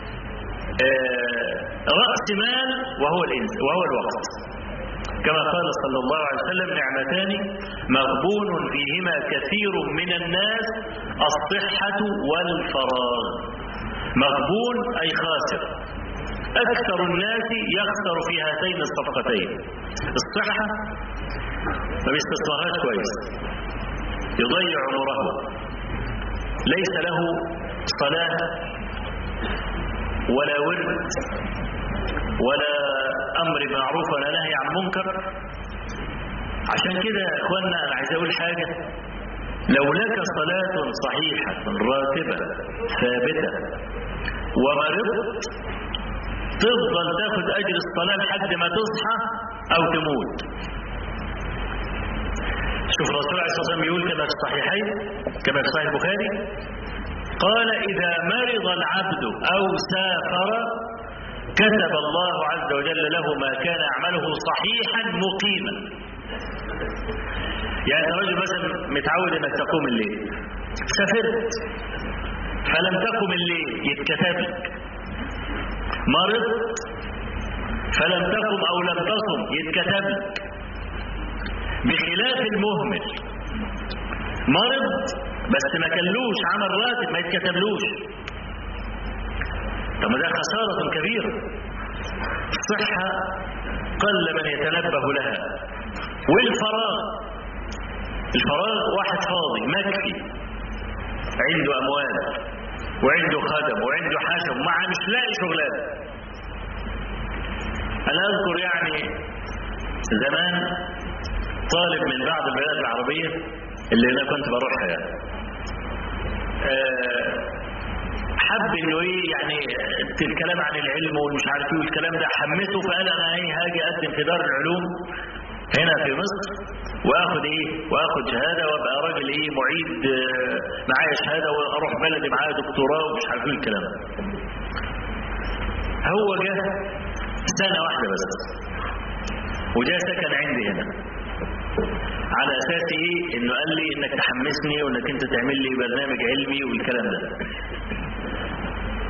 راس مال وهو الانس وهو الوقت كما قال صلى الله عليه وسلم نعمتان مغبون فيهما كثير من الناس الصحة والفراغ مغبون أي خاسر أكثر الناس يخسر في هاتين الصفقتين الصحة ما بيستثمرهاش كويس يضيع عمره ليس له صلاة ولا ورد ولا أمر معروف ولا نهي عن منكر عشان كده يا اخوانا انا عايز اقول حاجة لو لك صلاة صحيحة راتبة ثابتة ومرضت تفضل تاخد اجر الصلاة لحد ما تصحى او تموت شوف الرسول عليه الصلاة والسلام يقول كما في الصحيحين كما في صحيح البخاري قال إذا مرض العبد أو سافر كتب الله عز وجل له ما كان يعمله صحيحا مقيما يعني انت راجل مثلا متعود انك تقوم الليل سافرت فلم تقم الليل يتكتب لك مرضت فلم تقم او لم تصم يتكتب لك بخلاف المهمل مرض بس ما كلوش عمل راتب ما يتكتبلوش طب ما ده خسارة كبيرة الصحة قل من يتنبه لها والفراغ الفراغ واحد فاضي مكفي عنده أموال وعنده خدم وعنده حشم مع مش لاقي شغلانة أنا أذكر يعني زمان طالب من بعض البلاد العربية اللي أنا كنت بروحها يعني أه حب انه ايه يعني الكلام عن العلم والمش عارف ايه والكلام ده حمسه فقال انا ايه هاجي اقدم في دار العلوم هنا في مصر واخد ايه واخد شهاده وابقى راجل ايه معيد آه معايا شهاده واروح بلدي معايا دكتوراه ومش عارف ايه الكلام ده هو جه سنه واحده بس وجاء سكن عندي هنا على اساس ايه انه قال لي انك تحمسني وانك انت تعمل لي برنامج علمي والكلام ده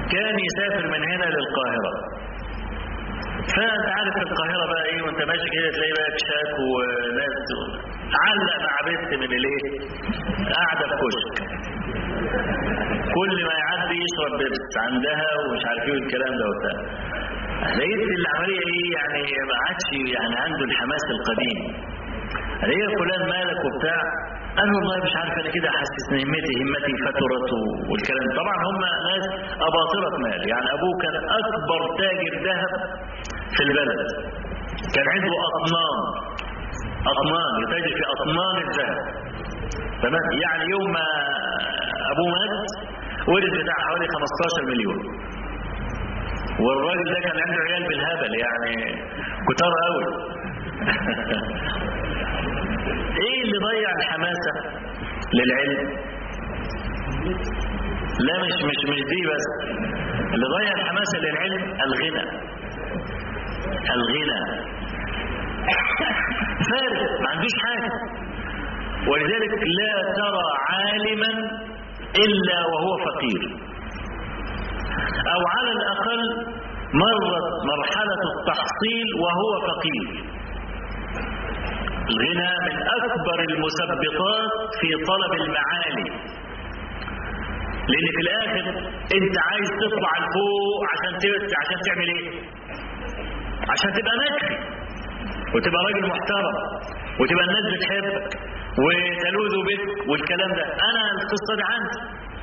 كان يسافر من هنا للقاهرة فانت عارف في القاهرة بقى ايه وانت ماشي كده تلاقي بقى كشاك وناس علق مع بنت من الايه قاعدة في كشك كل ما يعدي يشرب بيبس عندها ومش عارف ايه الكلام ده وبتاع لقيت العملية ايه يعني ما عادش يعني عنده الحماس القديم ليه فلان مالك وبتاع قال والله مش عارف انا كده حاسس ان همتي همتي فترت والكلام طبعا هم ناس اباطره مال يعني ابوه كان اكبر تاجر ذهب في البلد كان عنده اطنان اطنان يتاجر في اطنان الذهب تمام يعني يوم ما ابوه مات ورث بتاع حوالي 15 مليون والراجل ده كان عنده عيال بالهبل يعني كتار قوي ايه اللي ضيع الحماسة للعلم لا مش مش مش دي بس اللي ضيع الحماسة للعلم الغنى الغنى فارغ ما عندوش حاجة ولذلك لا ترى عالما إلا وهو فقير أو على الأقل مرت مرحلة التحصيل وهو فقير الغنى من أكبر المثبطات في طلب المعالي لأن في الآخر أنت عايز تطلع لفوق عشان عشان تعمل إيه؟ عشان تبقى مكري وتبقى راجل محترم وتبقى الناس بتحبك وتلوذ بك والكلام ده أنا القصة دي عندي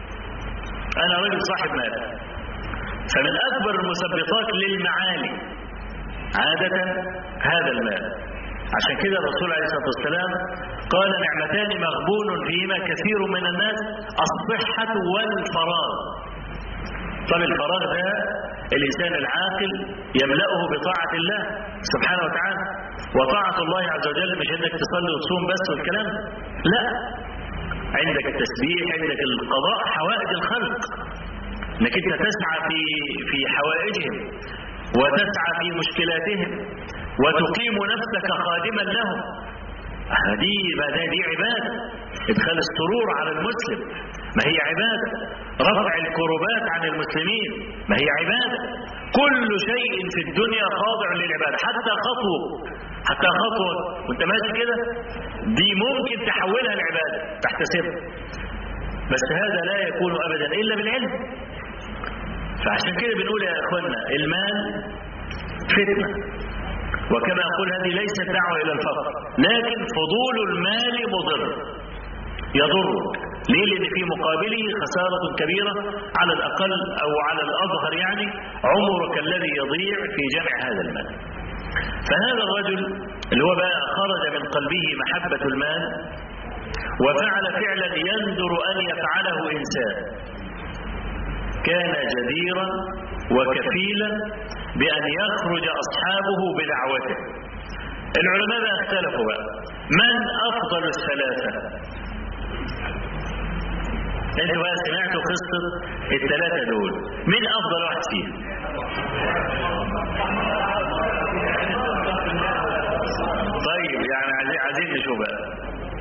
أنا راجل صاحب مال فمن أكبر المثبطات للمعالي عادة هذا المال عشان كده الرسول عليه الصلاة والسلام قال نعمتان مغبون فيهما كثير من الناس الصحة والفراغ طب الفراغ ده الإنسان العاقل يملأه بطاعة الله سبحانه وتعالى وطاعة الله عز وجل مش انك تصلي وتصوم بس والكلام لا عندك التسبيح عندك القضاء حوائج الخلق انك انت تسعى في في حوائجهم وتسعى في مشكلاتهم وتقيم نفسك خادما لهم دي ما دي عبادة ادخال السرور على المسلم ما هي عبادة رفع الكربات عن المسلمين ما هي عبادة كل شيء في الدنيا خاضع للعبادة حتى خطوة حتى خطوة وانت ماشي كده دي ممكن تحولها لعبادة تحتسبها بس هذا لا يكون أبدا إلا بالعلم فعشان كده بنقول يا اخوانا المال فتنة وكما أقول هذه ليست دعوة إلى الفقر لكن فضول المال مضر يضر ليه لأن في مقابله خسارة كبيرة على الأقل أو على الأظهر يعني عمرك الذي يضيع في جمع هذا المال فهذا الرجل اللي هو بقى خرج من قلبه محبة المال وفعل فعلا يندر أن يفعله إنسان كان جديرا وكفيلا بأن يخرج أصحابه بدعوته العلماء بقى اختلفوا بقى من أفضل الثلاثة انتوا بقى سمعتوا قصة الثلاثة دول مين أفضل واحد فيهم طيب يعني عايزين عايزين نشوف بقى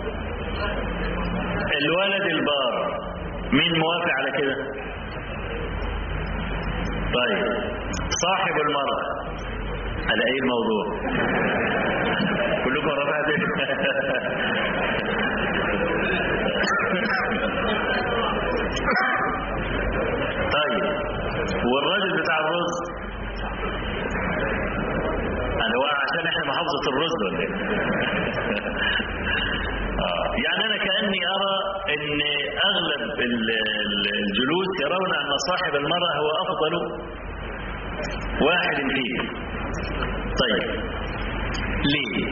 الولد البار مين موافق على كده طيب صاحب المرأة على أي الموضوع كلكم رفعت طيب والراجل بتاع الرز أنا هو عشان احنا محافظة الرز ولا ايه؟ يعني أنا كأني أرى أن أغلب الجلوس يرون أن صاحب المرأة هو أفضل واحد فيه طيب ليه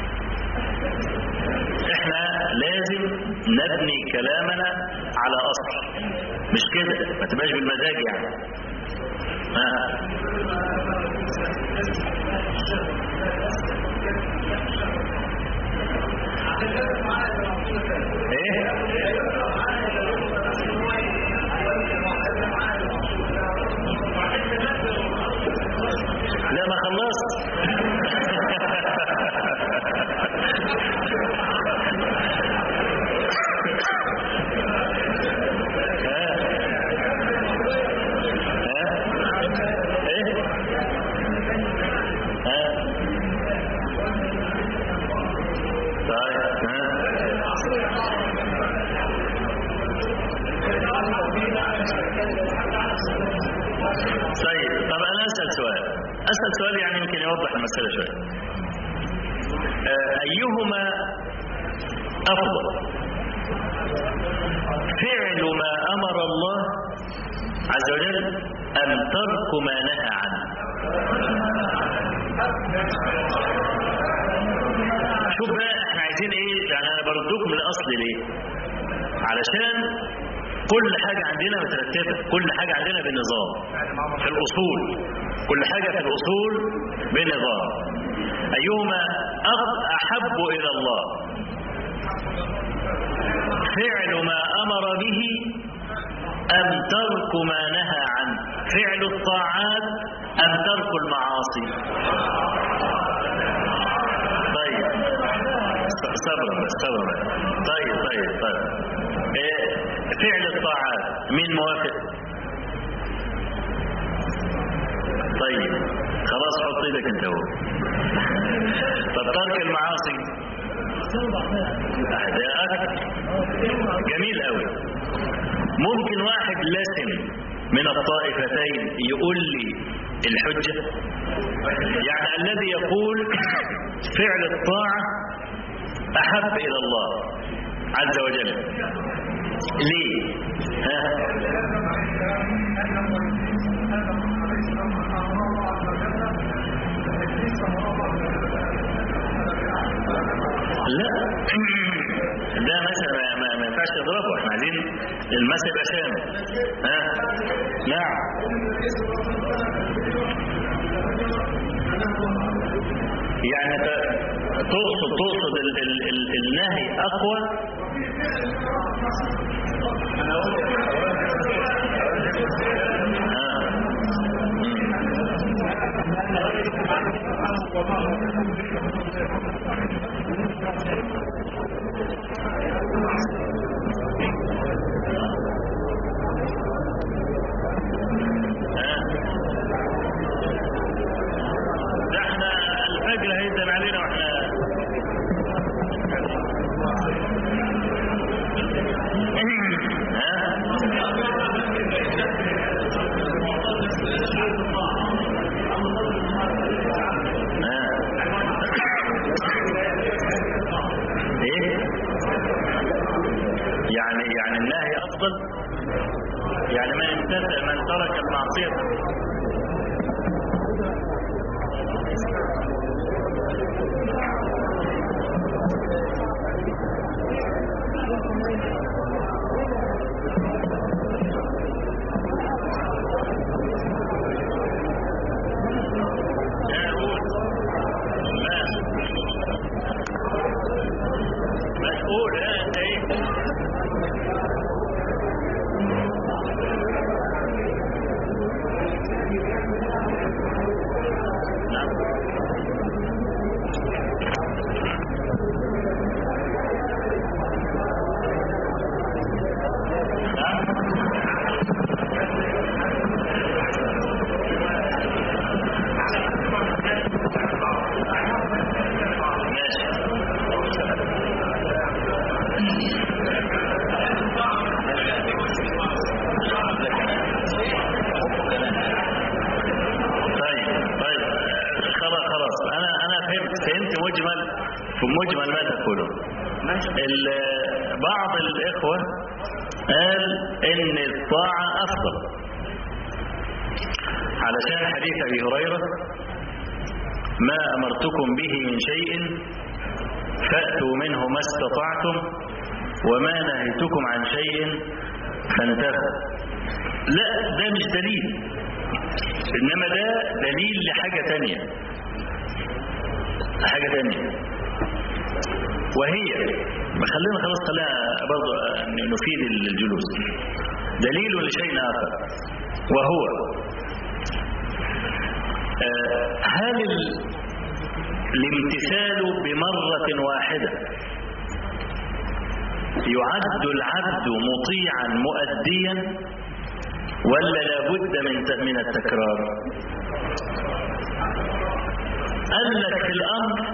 احنا لازم نبني كلامنا على أصل مش كده ما تبقاش بالمزاج يعني ها ايه لا ما خلصت ها ها طيب طب انا اسال سؤال اسال سؤال يعني يمكن يوضح المساله شويه آه، ايهما افضل فعل ما امر الله عز وجل ام ترك ما نهى عنه شوف بقى احنا عايزين ايه يعني انا بردكم لاصل ليه علشان كل حاجة عندنا مترتبة كل حاجة عندنا بنظام في الأصول كل حاجة في الأصول بنظام أيهما أخ- أحب إلى الله فعل ما أمر به أم ترك ما نهى عنه فعل الطاعات أم ترك المعاصي طيب صبرا بس صبرا بس. طيب طيب طيب إيه، فعل الطاعات مين موافق طيب خلاص حط ايدك انت هو طب ترك المعاصي ده أكثر. جميل قوي ممكن واحد لسن من الطائفتين يقول لي الحجة يعني الذي يقول فعل الطاعة أحب إلى الله عز وجل ليه ها؟ لا ده مثلا ما, ما, ما ينفعش تضربه احنا عايزين المثل يبقى شامل ها نعم يعني ت- تقصد تقصد ال ال ال النهي اقوى ها ده احنا الفجر هيدن علينا واحنا ايه يعني يعني النهي افضل يعني من امتثل من ترك المعصيه لا قول لا مسؤول ها انت ايه نعم نعم ماشي طيب طيب آه، خلاص خلاص انا انا فهمت فهمت مجمل في مجمل ما تقوله ال- بعض الاخوه قال ان الطاعه افضل علشان حديث ابي هريره ما امرتكم به من شيء فاتوا منه ما استطعتم وما نهيتكم عن شيء فانتهوا لا ده مش دليل انما ده دليل لحاجة تانية حاجة تانية وهي ما خلينا خلاص خلينا برضو نفيد الجلوس دليل لشيء آخر وهو آه، هل ال- الامتثال بمرة واحدة يعد العبد مطيعا مؤديا ولا لابد من ت- من التكرار قال لك في الامر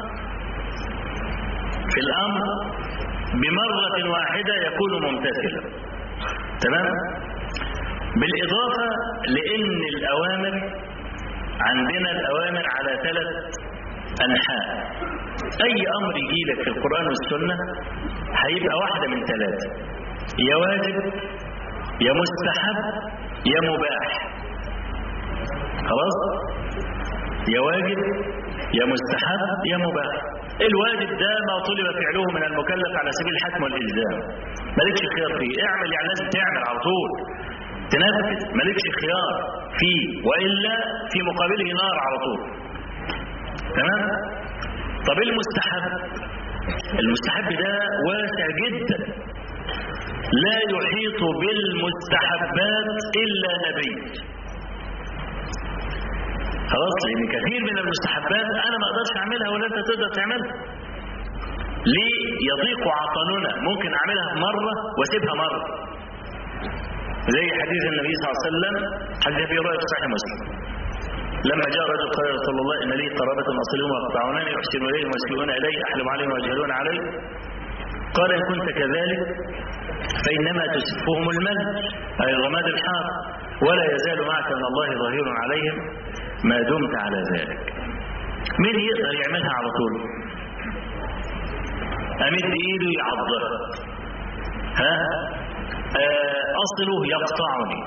في الامر بمرة واحدة يكون ممتثلا تمام بالإضافة لأن الأوامر عندنا الأوامر على ثلاث أنحاء أي أمر يجي لك في القرآن والسنة هيبقى واحدة من ثلاثة يا واجب يا مستحب يا مباح خلاص يا واجب يا مستحب يا مباح الواجب ده ما طلب فعله من المكلف على سبيل الحكم والإلزام مالكش خيار فيه اعمل يعني لازم تعمل على طول تنفذ مالكش خيار فيه وإلا في مقابله نار على طول تمام طب المستحب المستحب ده واسع جدا لا يحيط بالمستحبات إلا نبي خلاص لأن كثير من المستحبات أنا ما أقدرش أعملها ولا أنت تقدر تعملها ليه يضيق عطننا ممكن أعملها مرة وأسيبها مرة زي حديث النبي صلى الله عليه وسلم حديث أبي هريرة في صحيح مسلم لما جاء رجل قال يا رسول الله إن لي قرابة أصلهم ويقطعونني يحسن إليهم ويسلمون إلي أحلم عليهم ويجهلون علي قال إن كنت كذلك فإنما تسفهم المل أي الرماد الحار ولا يزال معك من الله ظهير عليهم ما دمت على ذلك مين يقدر يعملها على طول أمد إيده يعضها ها آه أصله يقطعني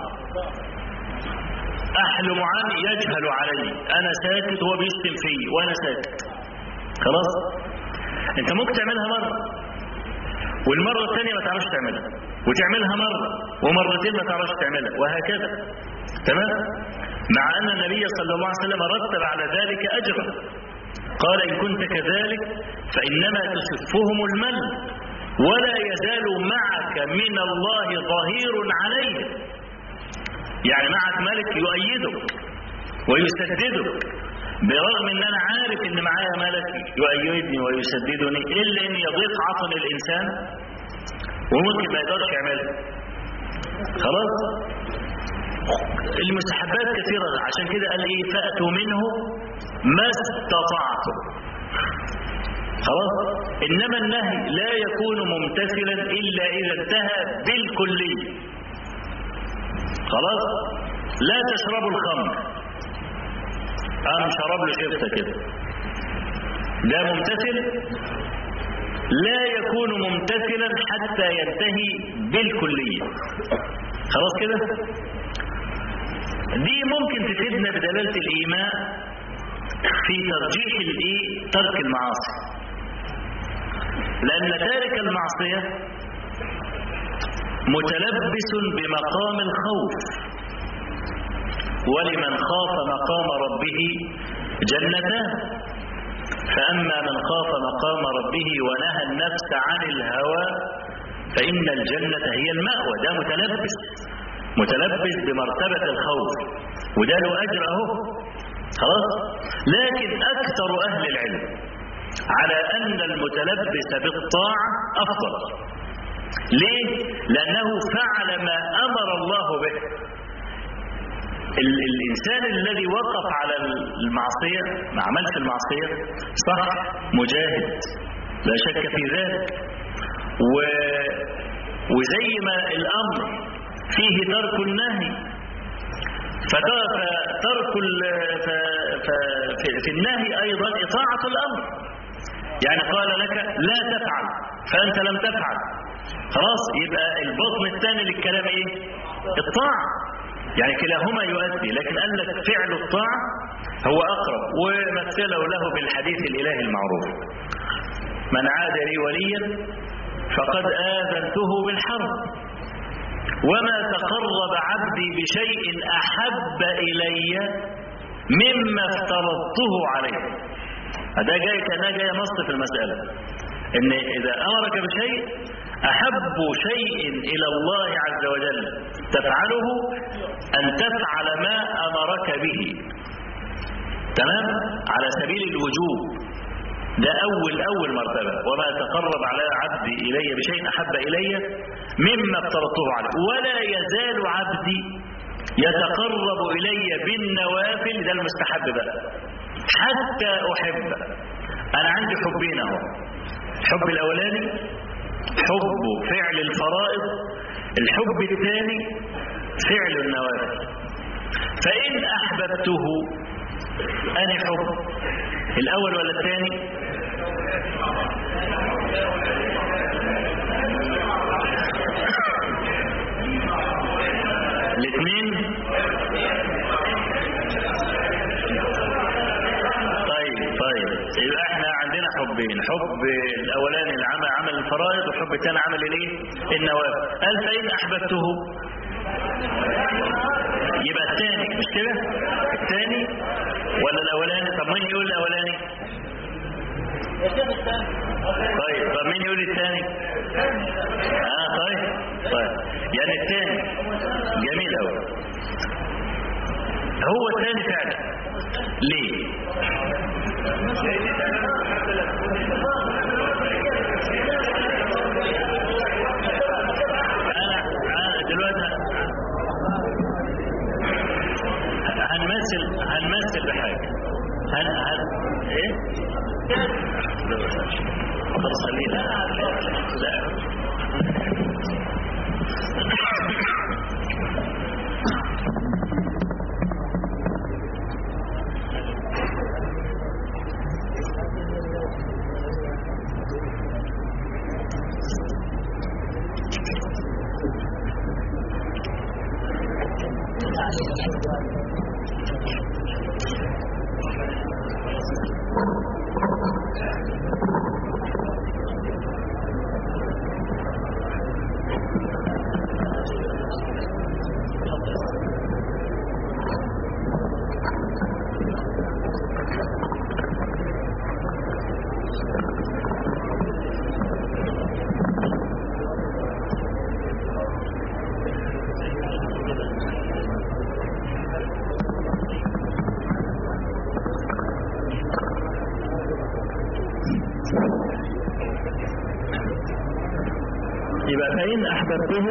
أحلم عني يجهل علي أنا ساكت هو بيشتم فيه وأنا ساكت خلاص أنت ممكن تعملها مرة والمرة الثانية ما تعرفش تعملها وتعملها مرة ومرتين ما تعرفش تعملها وهكذا تمام مع أن النبي صلى الله عليه وسلم رتب على ذلك أجرا قال إن كنت كذلك فإنما تسفهم المل ولا يزال معك من الله ظهير عليه يعني معك ملك يؤيدك ويسددك برغم ان انا عارف ان معايا ملك يؤيدني ويسددني الا ان يضيق عطن الانسان وممكن ما يقدرش يعملها خلاص المستحبات كثيرة عشان كده قال ايه فأتوا منه ما استطعتم خلاص انما النهي لا يكون ممتثلا الا اذا انتهى بالكلية خلاص لا تشربوا الخمر قام شرب له شفته كده ده ممتثل لا يكون ممتثلا حتى ينتهي بالكلية خلاص كده دي ممكن تفيدنا بدلالة الإيماء في ترجيح الإيه ترك المعاصي لأن تارك المعصية متلبس بمقام الخوف ولمن خاف مقام ربه جنتان فأما من خاف مقام ربه ونهى النفس عن الهوى فإن الجنة هي المأوى ده متلبس متلبس بمرتبة الخوف وده له أجر أهو خلاص لكن أكثر أهل العلم على أن المتلبس بالطاعة أفضل ليه؟ لأنه فعل ما أمر الله به الإنسان الذي وقف على المعصية ما عملش المعصية صح مجاهد لا شك في ذلك و... وزي ما الأمر فيه ترك النهي فترك ال... ف... ف... في النهي أيضا إطاعة الأمر يعني قال لك لا تفعل فأنت لم تفعل خلاص يبقى البطن الثاني للكلام ايه الطاعة يعني كلاهما يؤدي لكن قال لك فعل الطاعة هو أقرب ومثله له بالحديث الإلهي المعروف من عاد لي وليا فقد آذنته بالحرب وما تقرب عبدي بشيء أحب إلي مما افترضته عليه هذا جاي كان جاي نص في المسألة إن إذا أمرك بشيء أحب شيء إلى الله عز وجل تفعله أن تفعل ما أمرك به تمام على سبيل الوجوب ده أول أول مرتبة وما تقرب على عبدي إلي بشيء أحب إلي مما افترضته عليه ولا يزال عبدي يتقرب إلي بالنوافل ده المستحب بقى حتى أحب أنا عندي حبين أهو الحب الأولاني حب فعل الفرائض الحب الثاني فعل النوافل فإن أحببته أنا حب الأول ولا الثاني الاثنين طيب طيب يبقى احنا عندنا حبين حب الاولاني العمل عمل الفرائض والحب الثاني عمل الايه النوافل قال فان احببته يبقى الثاني مش كده الثاني ولا الاولاني طب مين يقول الاولاني طيب طب مين يقول الثاني اه طيب طيب يعني الثاني جميل قوي هو الثاني فعلا ليه انا انا دلوقتي هنمثل هنمثل بحاجه هن هن ايه خلاص خلينا لا يبقى فإن أحببته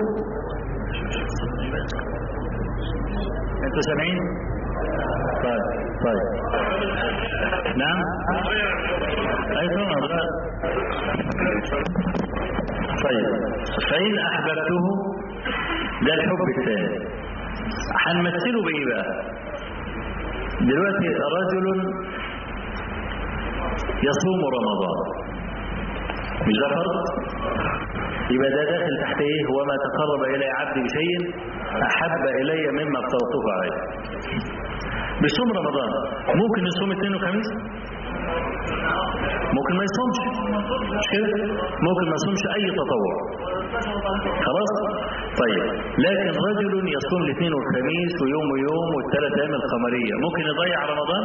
أنتوا سامعين؟ طيب طيب نعم أيضا لا طيب فإن أحببته ده الحب الثاني هنمثله بإيه بقى؟ دلوقتي رجل يصوم رمضان مش ده فرض؟ يبقى ده داخل تحت ايه وما تقرب الي عبدي بشيء احب الي مما افترضته عليه بيصوم رمضان ممكن يصوم اثنين وخميس ممكن ما يصومش مش كده ممكن ما يصومش اي تطوع خلاص طيب لكن رجل يصوم الاثنين والخميس ويوم ويوم والثلاث ايام القمريه ممكن يضيع رمضان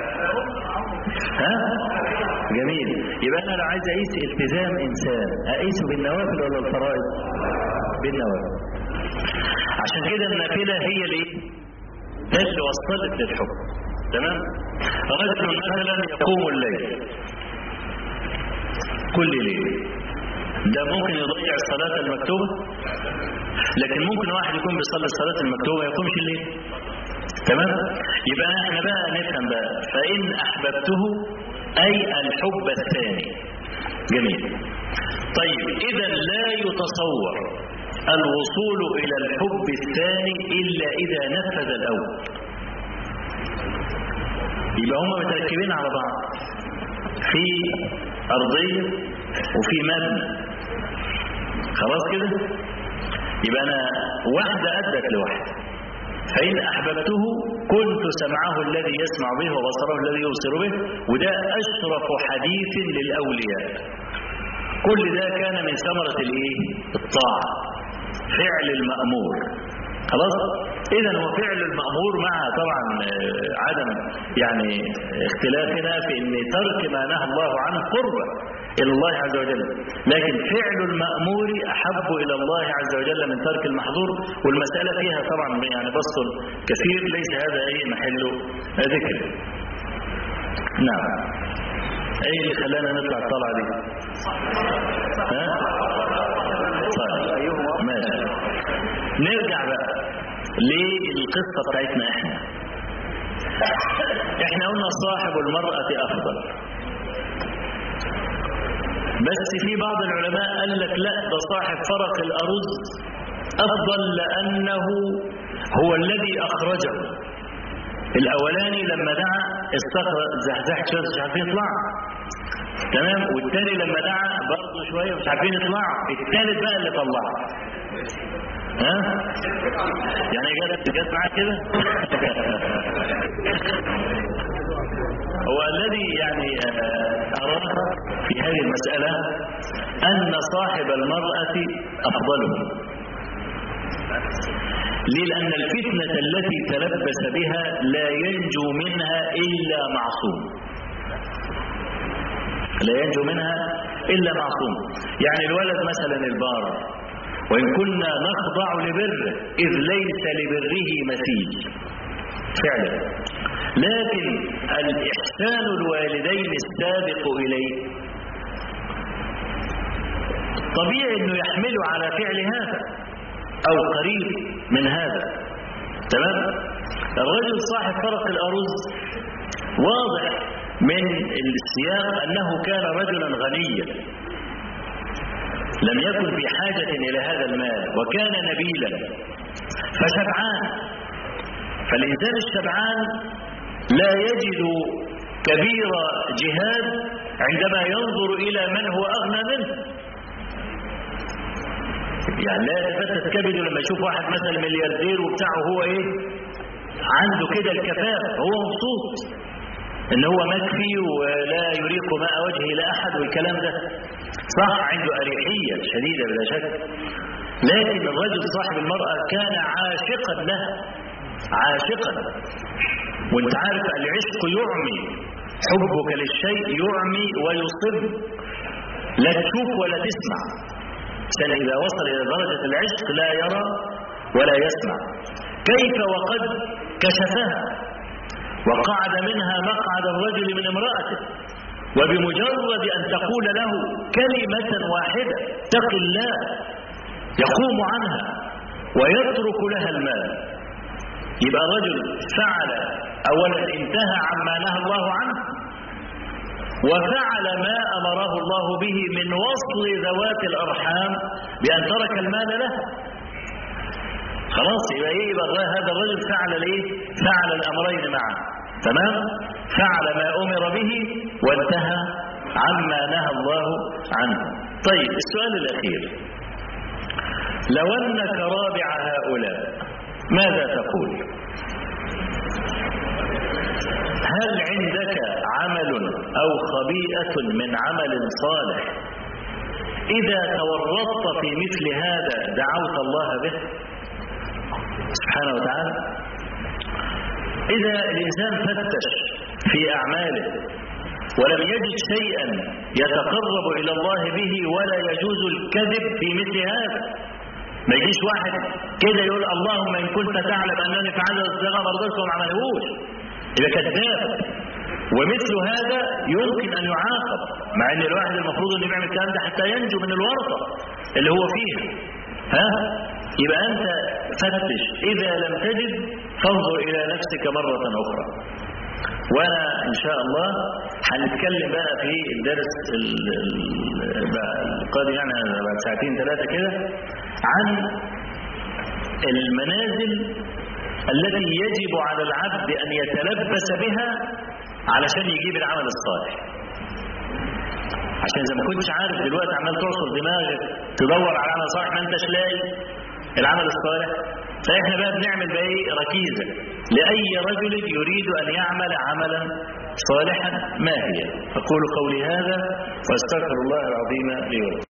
ها جميل يبقى انا لو عايز اقيس التزام انسان اقيسه بالنوافل ولا الفرائض بالنوافل عشان كده النافله هي الايه ده اللي وصلت للحب تمام رجل مثلا يقوم الليل كل ليل ده ممكن يضيع الصلاة المكتوبة لكن ممكن واحد يكون بيصلي الصلاة المكتوبة يقومش الليل تمام يبقى احنا بقى نفهم بقى فإن أحببته أي الحب الثاني جميل طيب إذا لا يتصور الوصول إلى الحب الثاني إلا إذا نفذ الأول يبقى هما متركبين على بعض في أرضية وفي مبنى خلاص كده يبقى أنا واحدة أدت لواحدة فإن أحببته كنت سمعه الذي يسمع به وبصره الذي يبصر به وده أشرف حديث للأولياء كل ده كان من ثمرة الإيه؟ الطاعة فعل المأمور خلاص إذا هو فعل المأمور مع طبعا عدم يعني اختلافنا في أن ترك ما نهى الله عنه قربة إلى الله عز وجل لكن فعل المأمور أحب إلى الله عز وجل من ترك المحظور والمسألة فيها طبعا يعني بسط كثير ليس هذا أي محل ذكر نعم أي اللي خلانا نطلع الطلعة دي ها؟ طيب ماشي نرجع بقى للقصة بتاعتنا احنا احنا قلنا صاحب المرأة أفضل بس في بعض العلماء قال لك لا ده صاحب فرق الأرز أفضل لأنه هو الذي أخرجه الأولاني لما دعا الصخرة زحزحت شوية مش عارفين يطلعوا تمام والتاني لما دعا برضه شوية مش عارفين يطلعوا التالت بقى اللي طلعه ها يعني جت جت معاك كده هو الذي يعني أراه في هذه المسألة أن صاحب المرأة أفضله ليه لأن الفتنة التي تلبس بها لا ينجو منها إلا معصوم لا ينجو منها إلا معصوم يعني الولد مثلا البار وإن كنا نخضع لبره إذ ليس لبره مثيل فعلا لكن الإحسان الوالدين السابق إليه طبيعي أنه يحمله على فعل هذا أو قريب من هذا تمام الرجل صاحب فرق الأرز واضح من السياق أنه كان رجلا غنيا لم يكن في حاجة إلى هذا المال وكان نبيلا فشبعان فالإنسان الشبعان لا يجد كبير جهاد عندما ينظر إلى من هو أغنى منه يعني لا يتفتت كبده لما يشوف واحد مثلا ملياردير وبتاعه هو ايه عنده كده الكفاءة هو مبسوط ان هو مكفي ولا يريق ماء وجهه لاحد والكلام ده صح عنده اريحيه شديده بلا شك لكن الرجل صاحب المراه كان عاشقا لها عاشقا وانت عارف العشق يعمي حبك للشيء يعمي ويصب لا تشوف ولا تسمع عشان اذا وصل الى درجه العشق لا يرى ولا يسمع كيف وقد كشفها وقعد منها مقعد الرجل من امرأته وبمجرد أن تقول له كلمة واحدة تق الله يقوم عنها ويترك لها المال يبقى الرجل فعل أولا انتهى عما نهى الله عنه وفعل ما أمره الله به من وصل ذوات الأرحام بأن ترك المال له خلاص يبقى ايه يبقى هذا الرجل فعل الايه فعل الامرين معا تمام فعل ما امر به وانتهى عما نهى الله عنه طيب السؤال الاخير لو انك رابع هؤلاء ماذا تقول هل عندك عمل او خبيئه من عمل صالح اذا تورطت في مثل هذا دعوت الله به سبحانه وتعالى إذا الإنسان فتش في أعماله ولم يجد شيئا يتقرب إلى الله به ولا يجوز الكذب في مثل هذا ما يجيش واحد كده يقول اللهم إن كنت تعلم أنني فعلت الصيغة مرضتك وما عملهوش يبقى كذاب ومثل هذا يمكن أن يعاقب مع أن الواحد المفروض أن يعمل الكلام ده حتى ينجو من الورطة اللي هو فيها ها يبقى أنت فتش إذا لم تجد فانظر إلى نفسك مرة أخرى وأنا إن شاء الله هنتكلم بقى في الدرس القادم يعني بعد ساعتين ثلاثة كده عن المنازل التي يجب على العبد أن يتلبس بها علشان يجيب العمل الصالح عشان زي ما كنتش عارف دلوقتي عمال تعصر دماغك تدور على عمل صالح ما انتش لاقي العمل الصالح فاحنا بقى بنعمل بقى ايه ركيزه لاي رجل يريد ان يعمل عملا صالحا ما هي اقول قولي هذا واستغفر الله العظيم لي ولكم